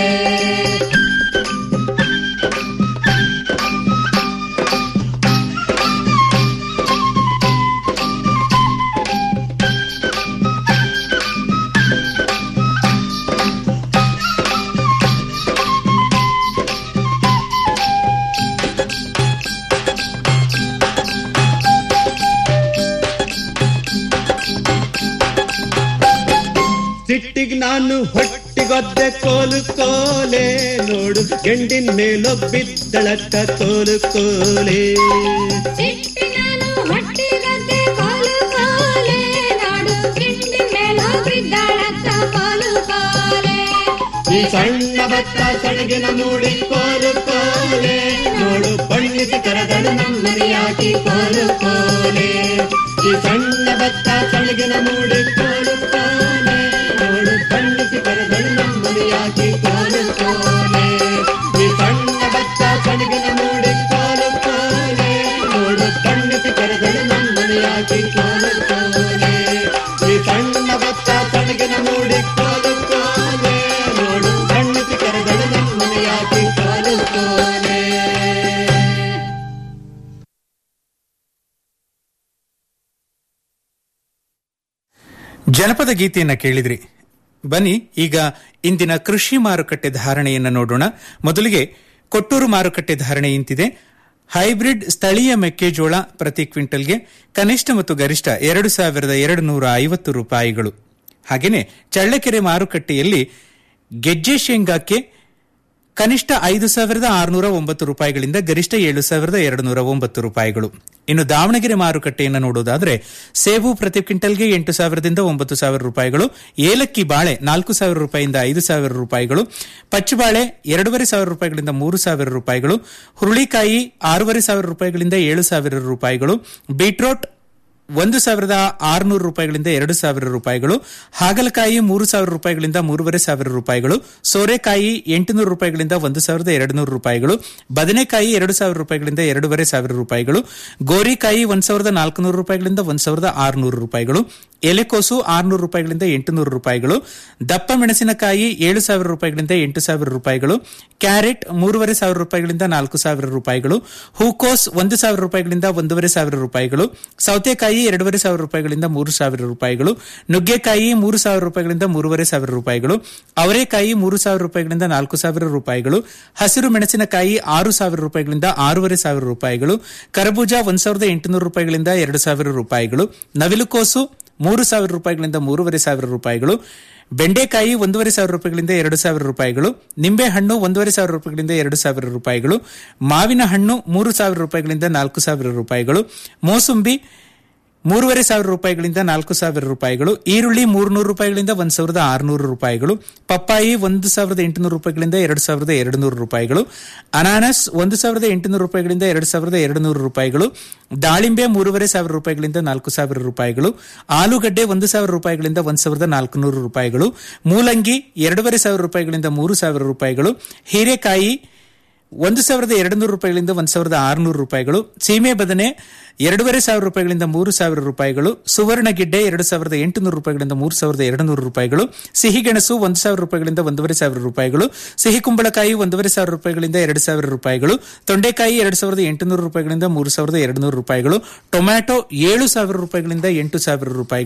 [SPEAKER 9] ಸಿಟ್ಟಿಗ್ ನಾನು ಹೊಟ್ಟಿ ಹಟ್ಟಿಗೊದ್ದೆ ಕೋಲು ಕೋಲೆ ನೋಡು ಗಂಡಿನ ಮೇಲೊಬ್ಬಿದ್ದಳಕ್ಕ ಕೋಲು ಕೋಲೆ
[SPEAKER 8] ಸಿಟ್ಟಿನನು ಹೊಟ್ಟಿಗದ್ದೆ ಕೋಲು ಕೋಲೆ ನಾಡು ಗಿಂಡಿ ಮೇಲೋ ಬಿದ್ದಾಳತ್ತ ಕೋಲು ಕೋಲೆ
[SPEAKER 9] ಈ ಸಣ್ಣ ಭತ್ತ ಸಣಗಿನ ಮೂಡಿ ಕೋಲು ಕೋಲೆ ನೋಡು ಬಣ್ಣಿಸಿ ಕರೆದಳು ನಮ್ಮನಿಯಾಕಿ ಕೋಲು ಕೋಲೆ ಈ ಸಣ್ಣ ಭತ್ತ ಸಣಗಿನ ಮೂಡಿ ಕೋಲು ಕೋಲೆ ನೋಡು ಬಣ್ಣಿಸಿ ಕರೆದಳು ನಮ್ಮನಿಯಾಕಿ ಕೋಲು ಕೋಲೆ ಈ ಸಣ್ಣ ಭತ್ತ ಸಣಗಿನ ಮೂಡಿ ಕೋಲು ಕೋಲೆ ನೋಡು ಬಣ್ಣಿಸಿ ಕರೆದಳು ನಮ್ಮನಿಯಾಕಿ ಕೋಲು ಕೋಲೆ ಈ ಸಣ್ಣ ಭತ್ತ ಸಣಗಿನ ಮೂಡಿ ಕೋಲು ಕೋಲೆ ನೋಡು ಬಣ್ಣಿಸಿ ಕರೆದಳು ನಮ್ಮನಿಯಾಕಿ ಕೋಲು ಕೋಲೆ
[SPEAKER 3] ಜನಪದ ಗೀತೆಯನ್ನ ಕೇಳಿದ್ರಿ ಬನ್ನಿ ಈಗ ಇಂದಿನ ಕೃಷಿ ಮಾರುಕಟ್ಟೆ ಧಾರಣೆಯನ್ನ ನೋಡೋಣ ಮೊದಲಿಗೆ ಕೊಟ್ಟೂರು ಮಾರುಕಟ್ಟೆ ಧಾರಣೆ ಇಂತಿದೆ ಹೈಬ್ರಿಡ್ ಸ್ಥಳೀಯ ಮೆಕ್ಕೆಜೋಳ ಪ್ರತಿ ಕ್ವಿಂಟಲ್ಗೆ ಕನಿಷ್ಠ ಮತ್ತು ಗರಿಷ್ಠ ಎರಡು ಸಾವಿರದ ಎರಡು ನೂರ ಐವತ್ತು ರೂಪಾಯಿಗಳು ಹಾಗೆಯೇ ಚಳ್ಳಕೆರೆ ಮಾರುಕಟ್ಟೆಯಲ್ಲಿ ಗೆಜ್ಜೆ ಶೇಂಗಾಕ್ಕೆ ಕನಿಷ್ಠ ಐದು ಸಾವಿರದ ಆರುನೂರ ಒಂಬತ್ತು ರೂಪಾಯಿಗಳಿಂದ ಗರಿಷ್ಠ ಏಳು ಸಾವಿರದ ಎರಡು ನೂರ ಒಂಬತ್ತು ರೂಪಾಯಿಗಳು ಇನ್ನು ದಾವಣಗೆರೆ ಮಾರುಕಟ್ಟೆಯನ್ನು ನೋಡೋದಾದ್ರೆ ಸೇಬು ಪ್ರತಿ ಕ್ವಿಂಟಲ್ಗೆ ಎಂಟು ಸಾವಿರದಿಂದ ಒಂಬತ್ತು ಸಾವಿರ ರೂಪಾಯಿಗಳು ಏಲಕ್ಕಿ ಬಾಳೆ ನಾಲ್ಕು ಸಾವಿರ ರೂಪಾಯಿಯಿಂದ ಐದು ಸಾವಿರ ರೂಪಾಯಿಗಳು ಪಚ್ಚಬಾಳೆ ಎರಡೂವರೆ ಸಾವಿರ ರೂಪಾಯಿಗಳಿಂದ ಮೂರು ಸಾವಿರ ರೂಪಾಯಿಗಳು ಹುರುಳಿಕಾಯಿ ಆರೂವರೆ ಸಾವಿರ ರೂಪಾಯಿಗಳಿಂದ ಏಳು ಸಾವಿರ ರೂಪಾಯಿಗಳು ಬೀಟ್ರೋಟ್ ಒಂದು ಸಾವಿರದ ಆರುನೂರು ರೂಪಾಯಿಗಳಿಂದ ಎರಡು ಸಾವಿರ ರೂಪಾಯಿಗಳು ಹಾಗಲಕಾಯಿ ಮೂರು ಸಾವಿರ ರೂಪಾಯಿಗಳಿಂದ ಮೂರುವರೆ ಸಾವಿರ ರೂಪಾಯಿಗಳು ಸೋರೆಕಾಯಿ ಎಂಟುನೂರು ರೂಪಾಯಿಗಳಿಂದ ಒಂದು ಸಾವಿರದ ಎರಡು ನೂರು ರೂಪಾಯಿಗಳು ಬದನೆಕಾಯಿ ಎರಡು ಸಾವಿರ ರೂಪಾಯಿಗಳಿಂದ ಎರಡೂವರೆ ಸಾವಿರ ರೂಪಾಯಿಗಳು ಗೋರಿಕಾಯಿ ಒಂದ್ ಸಾವಿರದ ನಾಲ್ಕುನೂರು ರೂಪಾಯಿಗಳಿಂದ ಒಂದ್ ಸಾವಿರದ ಆರುನೂರು ರೂಪಾಯಿಗಳು ಎಲೆಕೋಸು ಆರುನೂರು ರೂಪಾಯಿಗಳಿಂದ ಎಂಟುನೂರು ರೂಪಾಯಿಗಳು ದಪ್ಪ ಮೆಣಸಿನಕಾಯಿ ಏಳು ಸಾವಿರ ರೂಪಾಯಿಗಳಿಂದ ಎಂಟು ಸಾವಿರ ರೂಪಾಯಿಗಳು ಕ್ಯಾರೆಟ್ ಮೂರುವರೆ ಸಾವಿರ ರೂಪಾಯಿಗಳಿಂದ ನಾಲ್ಕು ಸಾವಿರ ರೂಪಾಯಿಗಳು ಹೂಕೋಸ್ ಒಂದು ಸಾವಿರ ರೂಪಾಯಿಗಳಿಂದ ಒಂದೂವರೆ ಸಾವಿರ ರೂಪಾಯಿಗಳು ಸೌತೆಕಾಯಿ ಎರಡೂವರೆ ಸಾವಿರ ರೂಪಾಯಿಗಳಿಂದ ಮೂರು ಸಾವಿರ ರೂಪಾಯಿಗಳು ನುಗ್ಗೆಕಾಯಿ ಮೂರು ಸಾವಿರ ರೂಪಾಯಿಗಳಿಂದ ಮೂರುವರೆ ಸಾವಿರ ರೂಪಾಯಿಗಳು ಅವರೆಕಾಯಿ ಮೂರು ಸಾವಿರ ರೂಪಾಯಿಗಳಿಂದ ನಾಲ್ಕು ಸಾವಿರ ರೂಪಾಯಿಗಳು ಹಸಿರು ಮೆಣಸಿನಕಾಯಿ ಆರು ಸಾವಿರ ರೂಪಾಯಿಗಳಿಂದ ಆರೂವರೆ ಸಾವಿರ ರೂಪಾಯಿಗಳು ಕರಬೂಜ ಒಂದ್ ಸಾವಿರದ ಎಂಟುನೂರು ರೂಪಾಯಿಗಳಿಂದ ಎರಡು ಸಾವಿರ ರೂಪಾಯಿಗಳು ನವಿಲುಕೋಸು ಮೂರು ಸಾವಿರ ರೂಪಾಯಿಗಳಿಂದ ಮೂರುವರೆ ಸಾವಿರ ರೂಪಾಯಿಗಳು ಬೆಂಡೆಕಾಯಿ ಒಂದೂವರೆ ಸಾವಿರ ರೂಪಾಯಿಗಳಿಂದ ಎರಡು ಸಾವಿರ ರೂಪಾಯಿಗಳು ನಿಂಬೆ ಹಣ್ಣು ಒಂದೂವರೆ ಸಾವಿರ ರೂಪಾಯಿಗಳಿಂದ ಎರಡು ಸಾವಿರ ರೂಪಾಯಿಗಳು ಮಾವಿನ ಹಣ್ಣು ಮೂರು ಸಾವಿರ ರೂಪಾಯಿಗಳಿಂದ ನಾಲ್ಕು ಸಾವಿರ ರೂಪಾಯಿಗಳು ಮೋಸಂಬಿ ಮೂರುವರೆ ಸಾವಿರ ರೂಪಾಯಿಗಳಿಂದ ನಾಲ್ಕು ಸಾವಿರ ರೂಪಾಯಿಗಳು ಈರುಳ್ಳಿ ಮೂರ್ನೂರು ರೂಪಾಯಿಗಳಿಂದ ಒಂದ್ ಸಾವಿರದ ಆರುನೂರು ರೂಪಾಯಿಗಳು ಪಪ್ಪಾಯಿ ಒಂದು ಸಾವಿರದ ಎಂಟುನೂರು ರೂಪಾಯಿಗಳಿಂದ ಎರಡು ಸಾವಿರದ ಎರಡು ನೂರು ರೂಪಾಯಿಗಳು ಅನಾನಸ್ ಒಂದು ಸಾವಿರದ ಎಂಟುನೂರು ರೂಪಾಯಿಗಳಿಂದ ಎರಡು ಸಾವಿರದ ಎರಡು ನೂರು ರೂಪಾಯಿಗಳು ದಾಳಿಂಬೆ ಮೂರುವರೆ ಸಾವಿರ ರೂಪಾಯಿಗಳಿಂದ ನಾಲ್ಕು ಸಾವಿರ ರೂಪಾಯಿಗಳು ಆಲೂಗಡ್ಡೆ ಒಂದು ಸಾವಿರ ರೂಪಾಯಿಗಳಿಂದ ಒಂದ್ ಸಾವಿರದ ನಾಲ್ಕುನೂರು ರೂಪಾಯಿಗಳು ಮೂಲಂಗಿ ಎರಡೂವರೆ ಸಾವಿರ ರೂಪಾಯಿಗಳಿಂದ ಮೂರು ಸಾವಿರ ರೂಪಾಯಿಗಳು ಹೀರೆಕಾಯಿ ಒಂದು ಸಾವಿರದ ಎರಡು ನೂರು ರೂಪಾಯಿಗಳಿಂದ ಒಂದು ಸಾವಿರದ ಆರುನೂರು ರೂಪಾಯಿಗಳು ಸೀಮೆ ಬದನೆ ಎರಡೂವರೆ ಸಾವಿರ ರೂಪಾಯಿಗಳಿಂದ ಮೂರು ಸಾವಿರ ರೂಪಾಯಿಗಳು ಸುವರ್ಣ ಗಿಡ್ಡೆ ಎರಡು ಸಾವಿರದ ಎಂಟುನೂರು ರೂಪಾಯಿಗಳಿಂದ ಮೂರು ಸಾವಿರದ ಎರಡು ನೂರು ರೂಪಾಯಿಗಳು ಸಿಹಿಗೆಣಸು ಒಂದು ಸಾವಿರ ರೂಪಾಯಿಗಳಿಂದ ಒಂದೂವರೆ ಸಾವಿರ ರೂಪಾಯಿಗಳು ಸಿಹಿ ಕುಂಬಳಕಾಯಿ ಒಂದೂವರೆ ಸಾವಿರ ರೂಪಾಯಿಗಳಿಂದ ಎರಡು ಸಾವಿರ ರೂಪಾಯಿಗಳು ತೊಂಡೆಕಾಯಿ ಎರಡು ಸಾವಿರದ ಎಂಟುನೂರು ರೂಪಾಯಿಗಳಿಂದ ಮೂರು ಸಾವಿರದ ಎರಡು ನೂರು ರೂಪಾಯಿಗಳು ಟೊಮ್ಯಾಟೊ ಏಳು ಸಾವಿರ ರೂಪಾಯಿಗಳಿಂದ ಎಂಟು ಸಾವಿರ ರೂಪಾಯಿಗಳು